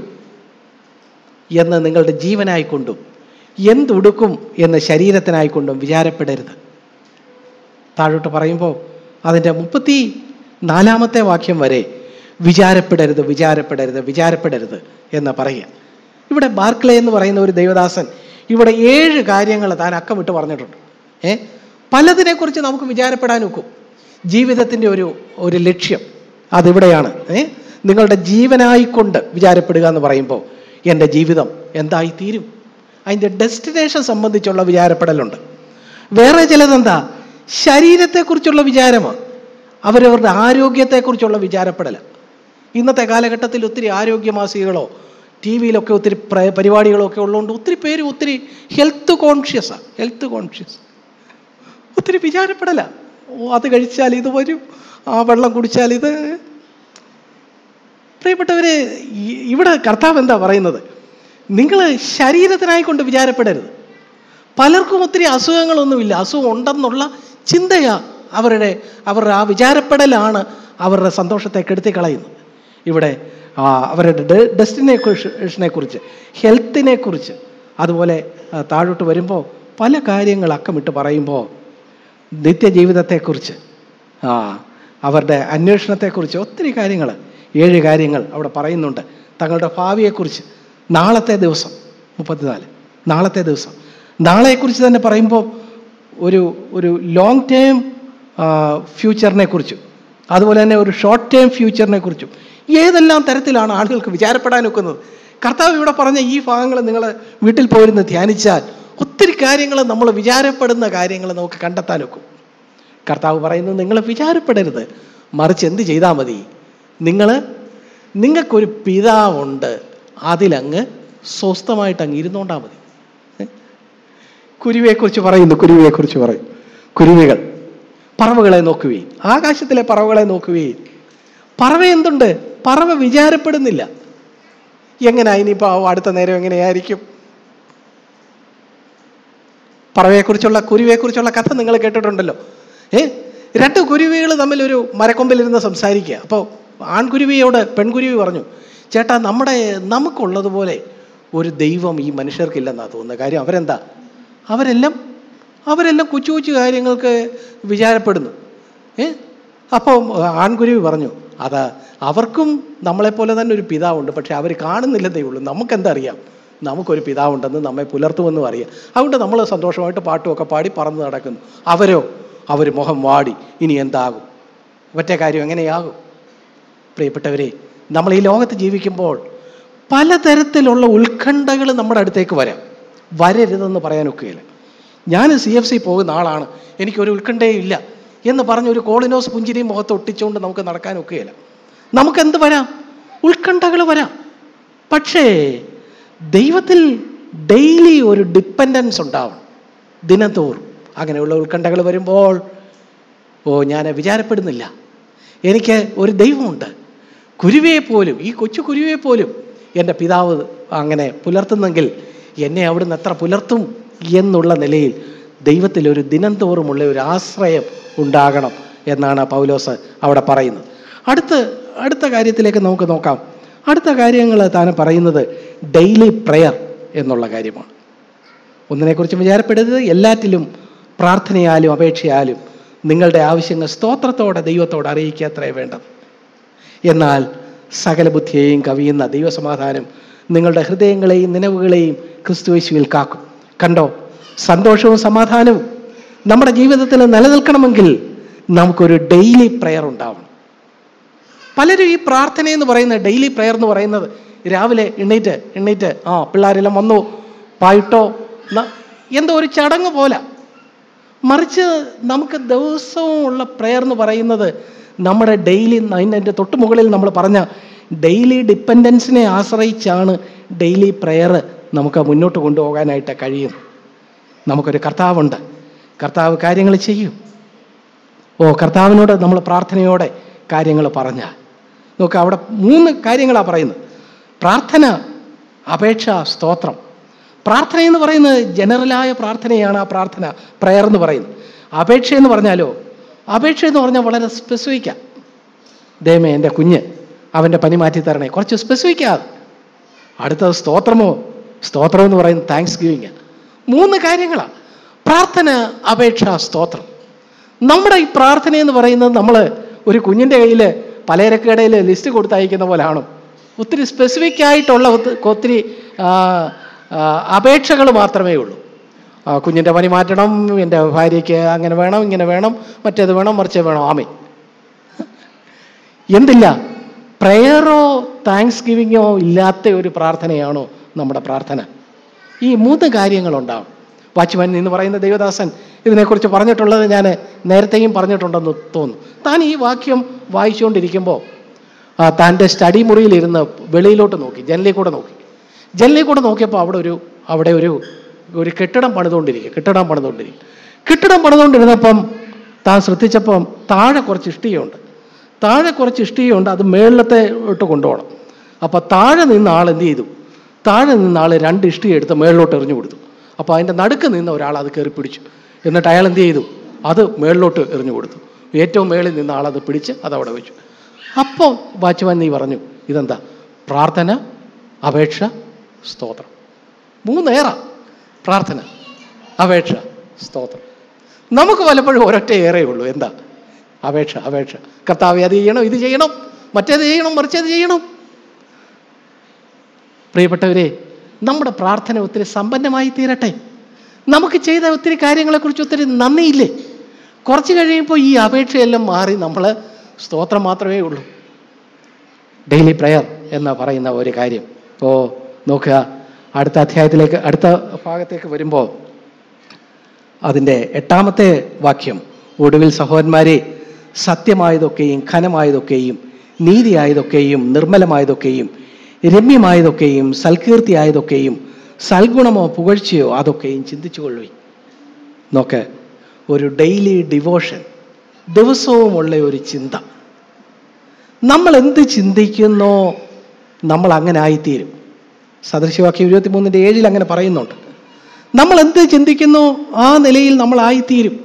എന്ന് നിങ്ങളുടെ ജീവനായിക്കൊണ്ടും എന്തുടുക്കും എന്ന് ശരീരത്തിനായിക്കൊണ്ടും വിചാരപ്പെടരുത് താഴോട്ട് പറയുമ്പോൾ അതിൻ്റെ മുപ്പത്തി നാലാമത്തെ വാക്യം വരെ വിചാരപ്പെടരുത് വിചാരപ്പെടരുത് വിചാരപ്പെടരുത് എന്ന് പറയുക ഇവിടെ ബാർക്ലേ എന്ന് പറയുന്ന ഒരു ദൈവദാസൻ ഇവിടെ ഏഴ് കാര്യങ്ങൾ താൻ അക്കമിട്ട് പറഞ്ഞിട്ടുണ്ട് ഏ പലതിനെക്കുറിച്ച് നമുക്ക് വിചാരപ്പെടാൻ ഒക്കും ജീവിതത്തിൻ്റെ ഒരു ഒരു ലക്ഷ്യം അതിവിടെയാണ് ഏ നിങ്ങളുടെ ജീവനായിക്കൊണ്ട് വിചാരപ്പെടുക എന്ന് പറയുമ്പോൾ എൻ്റെ ജീവിതം എന്തായി തീരും അതിൻ്റെ ഡെസ്റ്റിനേഷൻ സംബന്ധിച്ചുള്ള വിചാരപ്പെടലുണ്ട് വേറെ ചിലതെന്താ ശരീരത്തെക്കുറിച്ചുള്ള വിചാരമാണ് അവരവരുടെ ആരോഗ്യത്തെക്കുറിച്ചുള്ള വിചാരപ്പെടല ഇന്നത്തെ കാലഘട്ടത്തിൽ ഒത്തിരി ആരോഗ്യമാസികകളോ ടി വിയിലൊക്കെ ഒത്തിരി പ്ര- പരിപാടികളോ ഒക്കെ ഉള്ളതുകൊണ്ട് ഒത്തിരി പേര് ഒത്തിരി ഹെൽത്ത് കോൺഷ്യസാണ് ഹെൽത്ത് കോൺഷ്യസ് ഒത്തിരി വിചാരപ്പെടല ഓ അത് കഴിച്ചാൽ ഇത് വരും ആ വെള്ളം കുടിച്ചാൽ ഇത് പ്രിയപ്പെട്ടവരെ ഈ- ഇവിടെ കർത്താവ് എന്താ പറയുന്നത് നിങ്ങൾ ശരീരത്തിനായി കൊണ്ട് വിചാരപ്പെടരുത് പലർക്കും ഒത്തിരി അസുഖങ്ങളൊന്നുമില്ല അസുഖം ഉണ്ടെന്നുള്ള ചിന്തയാ അവരുടെ അവരുടെ ആ വിചാരപ്പെടലാണ് അവരുടെ സന്തോഷത്തെ കെടുത്തി കളയുന്നത് ഇവിടെ ആ, അവരുടെ ഡെ- ഡെസ്റ്റിനെ കുറിച്ചിനെ കുറിച്ച് ഹെൽത്തിനെ കുറിച്ച് അതുപോലെ ആ, താഴോട്ട് വരുമ്പോൾ പല കാര്യങ്ങൾ അക്കമിട്ട് പറയുമ്പോൾ നിത്യജീവിതത്തെക്കുറിച്ച് ആ അവരുടെ അന്വേഷണത്തെക്കുറിച്ച് ഒത്തിരി കാര്യങ്ങൾ ഏഴ് കാര്യങ്ങൾ അവിടെ പറയുന്നുണ്ട് തങ്ങളുടെ ഭാവിയെക്കുറിച്ച് നാളത്തെ ദിവസം മുപ്പത്തിനാല് നാളത്തെ ദിവസം നാളെക്കുറിച്ച് തന്നെ പറയുമ്പോൾ ഒരു ഒരു ലോങ് ടേം ഫ്യൂച്ചറിനെ കുറിച്ചും അതുപോലെ തന്നെ ഒരു ഷോർട്ട് ടേം ഫ്യൂച്ചറിനെ കുറിച്ചും ഏതെല്ലാം തരത്തിലാണ് ആളുകൾക്ക് വിചാരപ്പെടാൻ ഒക്കുന്നത് കർത്താവ് ഇവിടെ പറഞ്ഞ ഈ ഭാഗങ്ങൾ നിങ്ങൾ വീട്ടിൽ പോയിരുന്ന് ധ്യാനിച്ചാൽ ഒത്തിരി കാര്യങ്ങൾ നമ്മൾ വിചാരപ്പെടുന്ന കാര്യങ്ങൾ നമുക്ക് കണ്ടെത്താൻ ഒക്കും കർത്താവ് പറയുന്നത് നിങ്ങൾ വിചാരപ്പെടരുത് മറിച്ച് എന്ത് ചെയ്താൽ മതി നിങ്ങൾ നിങ്ങൾക്കൊരു പിതാവുണ്ട് അതിലങ്ങ് സ്വസ്ഥമായിട്ട് അങ്ങ് ഇരുന്നോണ്ടാൽ മതി ഏ? കുരുവിയെക്കുറിച്ച് പറയുന്നു കുരുവിയെക്കുറിച്ച് പറയും കുരുവികൾ പറവകളെ നോക്കുകയും ആകാശത്തിലെ പറവകളെ നോക്കുകയും പറവ എന്തുണ്ട് പറവ വിചാരപ്പെടുന്നില്ല എങ്ങനെയാ ഇനിയിപ്പോൾ അടുത്ത നേരം എങ്ങനെയായിരിക്കും പറവയെക്കുറിച്ചുള്ള കുരുവിയെക്കുറിച്ചുള്ള കഥ നിങ്ങൾ കേട്ടിട്ടുണ്ടല്ലോ ഏ രണ്ട് കുരുവികൾ തമ്മിൽ ഒരു മരക്കൊമ്പിലിരുന്ന് സംസാരിക്കുക അപ്പോൾ ആൺകുരുവിയോട് പെൺകുരുവി പറഞ്ഞു ചേട്ടാ നമ്മുടെ നമുക്കുള്ളതുപോലെ ഒരു ദൈവം ഈ മനുഷ്യർക്കില്ലെന്നാ തോന്നുന്നത് കാര്യം അവരെന്താ അവരെല്ലാം അവരെല്ലാം കൊച്ചു കൊച്ചു കാര്യങ്ങൾക്ക് വിചാരപ്പെടുന്നു ഏ അപ്പോൾ ആൺകുരുവി പറഞ്ഞു അത് അവർക്കും നമ്മളെപ്പോലെ തന്നെ ഒരു പിതാവുണ്ട് പക്ഷെ അവർ കാണുന്നില്ലെന്നേ ഉള്ളൂ നമുക്കെന്താ അറിയാം നമുക്കൊരു പിതാവുണ്ടെന്ന് നമ്മെ പുലർത്തുമെന്നും അറിയാം അതുകൊണ്ട് നമ്മൾ സന്തോഷമായിട്ട് പാട്ടുമൊക്കെ പാടി പറന്ന് നടക്കുന്നു അവരോ അവർ മുഖം വാടി ഇനി എന്താകും ഒറ്റ കാര്യം എങ്ങനെയാകും പ്രിയപ്പെട്ടവരെ നമ്മൾ ഈ ലോകത്ത് ജീവിക്കുമ്പോൾ പലതരത്തിലുള്ള ഉത്കണ്ഠകൾ നമ്മുടെ അടുത്തേക്ക് വരാം വരരുതെന്ന് പറയാൻ ഒക്കുകയില്ല ഞാൻ സി എഫ് സി പോകുന്ന ആളാണ് എനിക്കൊരു ഉത്കണ്ഠയും ഇല്ല എന്ന് പറഞ്ഞ് ഒരു കോളിനോസ് പുഞ്ചിരിയും മുഖത്ത് ഒട്ടിച്ചുകൊണ്ട് നമുക്ക് നടക്കാൻ ഒക്കുകയില്ല നമുക്ക് എന്ത് വരാം ഉത്കണ്ഠകൾ വരാം പക്ഷേ ദൈവത്തിൽ ഡെയിലി ഒരു ഡിപ്പെൻഡൻസ് ഉണ്ടാവണം ദിനത്തോറും അങ്ങനെയുള്ള ഉത്കണ്ഠകൾ വരുമ്പോൾ ഓ ഞാൻ വിചാരപ്പെടുന്നില്ല എനിക്ക് ഒരു ദൈവമുണ്ട് കുരുവിയെ പോലും ഈ കൊച്ചു കുരുവിയെ പോലും എൻ്റെ പിതാവ് അങ്ങനെ പുലർത്തുന്നെങ്കിൽ എന്നെ അവിടുന്ന് എത്ര പുലർത്തും എന്നുള്ള നിലയിൽ ദൈവത്തിൽ ഒരു ദിനം തോറുമുള്ള ഒരു ആശ്രയം ഉണ്ടാകണം എന്നാണ് പൗലോസ് അവിടെ പറയുന്നത് അടുത്ത അടുത്ത കാര്യത്തിലേക്ക് നമുക്ക് നോക്കാം അടുത്ത കാര്യങ്ങൾ താൻ പറയുന്നത് ഡെയിലി പ്രെയർ എന്നുള്ള കാര്യമാണ് ഒന്നിനെക്കുറിച്ച് വിചാരപ്പെടരുത് എല്ലാറ്റിലും പ്രാർത്ഥനയാലും അപേക്ഷയാലും നിങ്ങളുടെ ആവശ്യങ്ങൾ സ്തോത്രത്തോടെ ദൈവത്തോട് അറിയിക്കുക അത്രേ വേണ്ടത് എന്നാൽ സകല ബുദ്ധിയെയും കവിയുന്ന ദൈവസമാധാനം നിങ്ങളുടെ ഹൃദയങ്ങളെയും നിലവുകളെയും ക്രിസ്തുവേശുവിൽ കാക്കും കണ്ടോ സന്തോഷവും സമാധാനവും നമ്മുടെ ജീവിതത്തിൽ നിലനിൽക്കണമെങ്കിൽ നമുക്കൊരു ഡെയിലി പ്രെയർ ഉണ്ടാവണം പലരും ഈ പ്രാർത്ഥന എന്ന് പറയുന്നത് ഡെയിലി പ്രെയർ എന്ന് പറയുന്നത് രാവിലെ എണ്ണീറ്റ് എണ്ണീറ്റ് ആ പിള്ളേരെല്ലാം വന്നു പായിട്ടോ ന- എന്തോ ഒരു ചടങ്ങ് പോലെ മറിച്ച് നമുക്ക് ദിവസവും ഉള്ള പ്രെയർ എന്ന് പറയുന്നത് നമ്മുടെ ഡെയിലി അതിൻ്റെ തൊട്ട് മുകളിൽ നമ്മൾ പറഞ്ഞ ഡെയിലി ഡിപ്പെൻഡൻസിനെ ആശ്രയിച്ചാണ് ഡെയിലി പ്രെയർ നമുക്ക് മുന്നോട്ട് കൊണ്ടുപോകാനായിട്ട് കഴിയും നമുക്കൊരു കർത്താവുണ്ട് കർത്താവ് കാര്യങ്ങൾ ചെയ്യും ഓ കർത്താവിനോട് നമ്മൾ പ്രാർത്ഥനയോടെ കാര്യങ്ങൾ പറഞ്ഞാൽ നോക്കുക അവിടെ മൂന്ന് കാര്യങ്ങളാണ് പറയുന്നത് പ്രാർത്ഥന അപേക്ഷ സ്തോത്രം പ്രാർത്ഥന എന്ന് പറയുന്നത് ജനറലായ പ്രാർത്ഥനയാണ് ആ പ്രാർത്ഥന പ്രയർ എന്ന് പറയുന്നത് അപേക്ഷ എന്ന് പറഞ്ഞാലോ അപേക്ഷ എന്ന് പറഞ്ഞാൽ വളരെ സ്പെസിഫിക്കാണ് ദൈവമേ എൻ്റെ കുഞ്ഞ് അവൻ്റെ പനി മാറ്റി തരണേ കുറച്ച് സ്പെസിഫിക്കാതെ അടുത്തത് സ്തോത്രമോ സ്തോത്രം എന്ന് പറയുന്നത് താങ്ക്സ് ഗിവിങ് മൂന്ന് കാര്യങ്ങളാണ് പ്രാർത്ഥന അപേക്ഷ സ്തോത്രം നമ്മുടെ ഈ പ്രാർത്ഥന എന്ന് പറയുന്നത് നമ്മൾ ഒരു കുഞ്ഞിൻ്റെ കയ്യിൽ പലചരക്കടയിൽ ലിസ്റ്റ് കൊടുത്തയക്കുന്ന പോലെയാണോ ഒത്തിരി സ്പെസിഫിക് ആയിട്ടുള്ള ഒത്ത്- ഒത്തിരി അപേക്ഷകൾ മാത്രമേ ഉള്ളൂ ആ, കുഞ്ഞിൻ്റെ പനി മാറ്റണം എൻ്റെ ഭാര്യയ്ക്ക് അങ്ങനെ വേണം ഇങ്ങനെ വേണം മറ്റേത് വേണം മറിച്ചത് വേണം ആമേ എന്തില്ല പ്രയറോ താങ്ക്സ് ഗിവിങ്ങോ ഇല്ലാത്ത ഒരു പ്രാർത്ഥനയാണോ നമ്മുടെ പ്രാർത്ഥന ഈ മൂന്ന് കാര്യങ്ങളുണ്ടാവും വാച്ച്മാൻ എന്ന് പറയുന്ന ദേവദാസൻ ഇതിനെക്കുറിച്ച് പറഞ്ഞിട്ടുള്ളത് ഞാൻ നേരത്തെയും പറഞ്ഞിട്ടുണ്ടെന്ന് തോന്നുന്നു താൻ ഈ വാക്യം വായിച്ചുകൊണ്ടിരിക്കുമ്പോൾ ആ, തൻ്റെ സ്റ്റഡി മുറിയിലിരുന്ന് വെളിയിലോട്ട് നോക്കി ജനലിൽ കൂടെ നോക്കി ജനലിൽ കൂടെ നോക്കിയപ്പോൾ അവിടെ ഒരു അവിടെ ഒരു ഒരു കെട്ടിടം പണിതുകൊണ്ടിരിക്കുക കെട്ടിടം പണിതുകൊണ്ടിരിക്കുക കെട്ടിടം പണിതുകൊണ്ടിരുന്നപ്പം താൻ ശ്രദ്ധിച്ചപ്പം താഴെ കുറച്ച് ഇഷ്ടികയുണ്ട് താഴെ കുറച്ച് ഇഷ്ടികയുണ്ട് അത് മേളിലത്തെ ഇട്ട് കൊണ്ടുപോകണം അപ്പോൾ താഴെ നിന്ന് ആൾ എന്ത് ചെയ്തു താഴെ നിന്ന് ആൾ രണ്ട് ഇഷ്ടിക എടുത്ത് മേളിലോട്ട് എറിഞ്ഞു കൊടുത്തു അപ്പോൾ അതിൻ്റെ നടുക്ക് നിന്ന് ഒരാൾ അത് കയറി പിടിച്ചു എന്നിട്ട് അയാൾ എന്ത് ചെയ്തു അത് മേളിലോട്ട് എറിഞ്ഞു കൊടുത്തു ഏറ്റവും മേളിൽ നിന്ന് ആളത് പിടിച്ച് അത് അവിടെ വെച്ചു അപ്പോൾ വാച്ച്മാൻ നീ പറഞ്ഞു ഇതെന്താ പ്രാർത്ഥന അപേക്ഷ സ്തോത്രം മൂന്നേറ പ്രാർത്ഥന അപേക്ഷ സ്തോത്രം നമുക്ക് പലപ്പോഴും ഒരൊറ്റ ഏറേ ഉള്ളൂ എന്താ അപേക്ഷ അപേക്ഷ കർത്താവ് അത് ചെയ്യണം ഇത് ചെയ്യണം മറ്റേത് ചെയ്യണം മറിച്ചത് ചെയ്യണം പ്രിയപ്പെട്ടവരെ നമ്മുടെ പ്രാർത്ഥന ഒത്തിരി സമ്പന്നമായി തീരട്ടെ നമുക്ക് ചെയ്ത ഒത്തിരി കാര്യങ്ങളെക്കുറിച്ച് ഒത്തിരി നന്ദിയില്ലേ കുറച്ച് കഴിയുമ്പോൾ ഈ അപേക്ഷയെല്ലാം മാറി നമ്മൾ സ്തോത്രം മാത്രമേ ഉള്ളൂ ഡെയിലി പ്രയർ എന്ന് പറയുന്ന ഒരു കാര്യം ഓ നോക്കുക അടുത്ത അധ്യായത്തിലേക്ക് അടുത്ത ഭാഗത്തേക്ക് വരുമ്പോൾ അതിൻ്റെ എട്ടാമത്തെ വാക്യം ഒടുവിൽ സഹോദരന്മാരെ സത്യമായതൊക്കെയും ഘനമായതൊക്കെയും നീതിയായതൊക്കെയും നിർമ്മലമായതൊക്കെയും രമ്യമായതൊക്കെയും സൽകീർത്തിയായതൊക്കെയും സൽഗുണമോ പുകഴ്ചയോ അതൊക്കെയും ചിന്തിച്ചു കൊള്ളുവി നോക്ക് ഒരു ഡെയിലി ഡിവോഷൻ ദിവസവുമുള്ള ഒരു ചിന്ത നമ്മൾ എന്ത് ചിന്തിക്കുന്നോ നമ്മൾ അങ്ങനെ ആയിത്തീരും സദൃശവാക്യം ഇരുപത്തി മൂന്നിൻ്റെ ഏഴിൽ അങ്ങനെ പറയുന്നുണ്ട് നമ്മൾ എന്ത് ചിന്തിക്കുന്നു ആ നിലയിൽ നമ്മൾ ആയിത്തീരും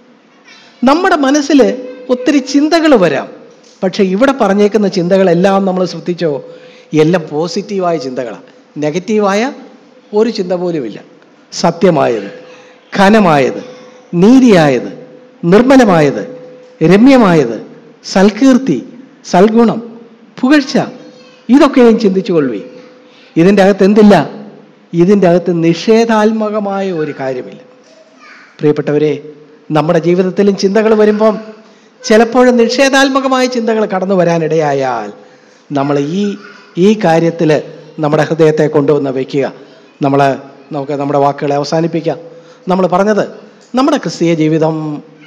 നമ്മുടെ മനസ്സിൽ ഒത്തിരി ചിന്തകൾ വരാം പക്ഷെ ഇവിടെ പറഞ്ഞേക്കുന്ന ചിന്തകളെല്ലാം നമ്മൾ ശ്രദ്ധിച്ചോ എല്ലാം പോസിറ്റീവായ ചിന്തകളാണ് നെഗറ്റീവായ ഒരു ചിന്ത പോലുമില്ല സത്യമായത് ഘനമായത് നീതിയായത് നിർമ്മലമായത് രമ്യമായത് സൽകീർത്തി സൽഗുണം പുകഴ്ച ഇതൊക്കെയും ചിന്തിച്ചു കൊള്ളുവി ഇതിൻ്റെ അകത്ത് എന്തില്ല ഇതിൻ്റെ അകത്ത് നിഷേധാത്മകമായ ഒരു കാര്യമില്ല പ്രിയപ്പെട്ടവരെ നമ്മുടെ ജീവിതത്തിലും ചിന്തകൾ വരുമ്പം ചിലപ്പോഴും നിഷേധാത്മകമായ ചിന്തകൾ കടന്നു വരാനിടയായാൽ നമ്മൾ ഈ ഈ കാര്യത്തിൽ നമ്മുടെ ഹൃദയത്തെ കൊണ്ടുവന്ന് വയ്ക്കുക നമ്മൾ നമുക്ക് നമ്മുടെ വാക്കുകളെ അവസാനിപ്പിക്കാം നമ്മൾ പറഞ്ഞത് നമ്മുടെ ക്രിസ്തീയ ജീവിതം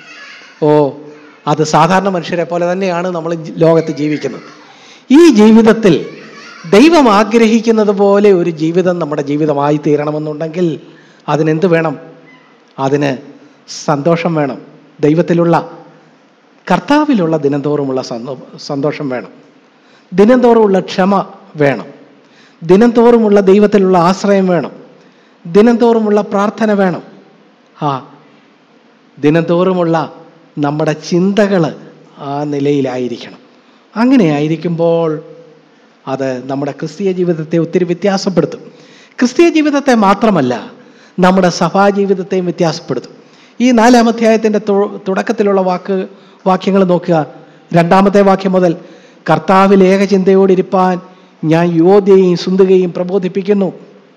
ഓ അത് സാധാരണ മനുഷ്യരെ പോലെ തന്നെയാണ് നമ്മൾ ജി- ലോകത്ത് ജീവിക്കുന്നത് ഈ ജീവിതത്തിൽ ദൈവം ആഗ്രഹിക്കുന്നത് പോലെ ഒരു ജീവിതം നമ്മുടെ ജീവിതമായി തീരണമെന്നുണ്ടെങ്കിൽ അതിനെന്ത് വേണം അതിന് സന്തോഷം വേണം ദൈവത്തിലുള്ള കർത്താവിലുള്ള ദിനംതോറുമുള്ള സന്തോ- സന്തോഷം വേണം ദിനംതോറുമുള്ള ക്ഷമ വേണം ദിനംതോറുമുള്ള ദൈവത്തിലുള്ള ആശ്രയം വേണം ദിനംതോറുമുള്ള പ്രാർത്ഥന വേണം ആ ദിനംതോറുമുള്ള നമ്മുടെ ചിന്തകൾ ആ നിലയിലായിരിക്കണം അങ്ങനെ ആയിരിക്കുമ്പോൾ അത് നമ്മുടെ ക്രിസ്തീയ ജീവിതത്തെ ഒത്തിരി വ്യത്യാസപ്പെടുത്തും ക്രിസ്തീയ ജീവിതത്തെ മാത്രമല്ല നമ്മുടെ സഭാജീവിതത്തെയും വ്യത്യാസപ്പെടുത്തും ഈ നാലാം അധ്യായത്തിൻ്റെ തു- തുടക്കത്തിലുള്ള വാക്ക് വാക്യങ്ങൾ നോക്കുക രണ്ടാമത്തെ വാക്യം മുതൽ കർത്താവിൽ ഏകചിന്തയോടിരിപ്പാൻ ഞാൻ യോധ്യയും സുന്ദകയും പ്രബോധിപ്പിക്കുന്നു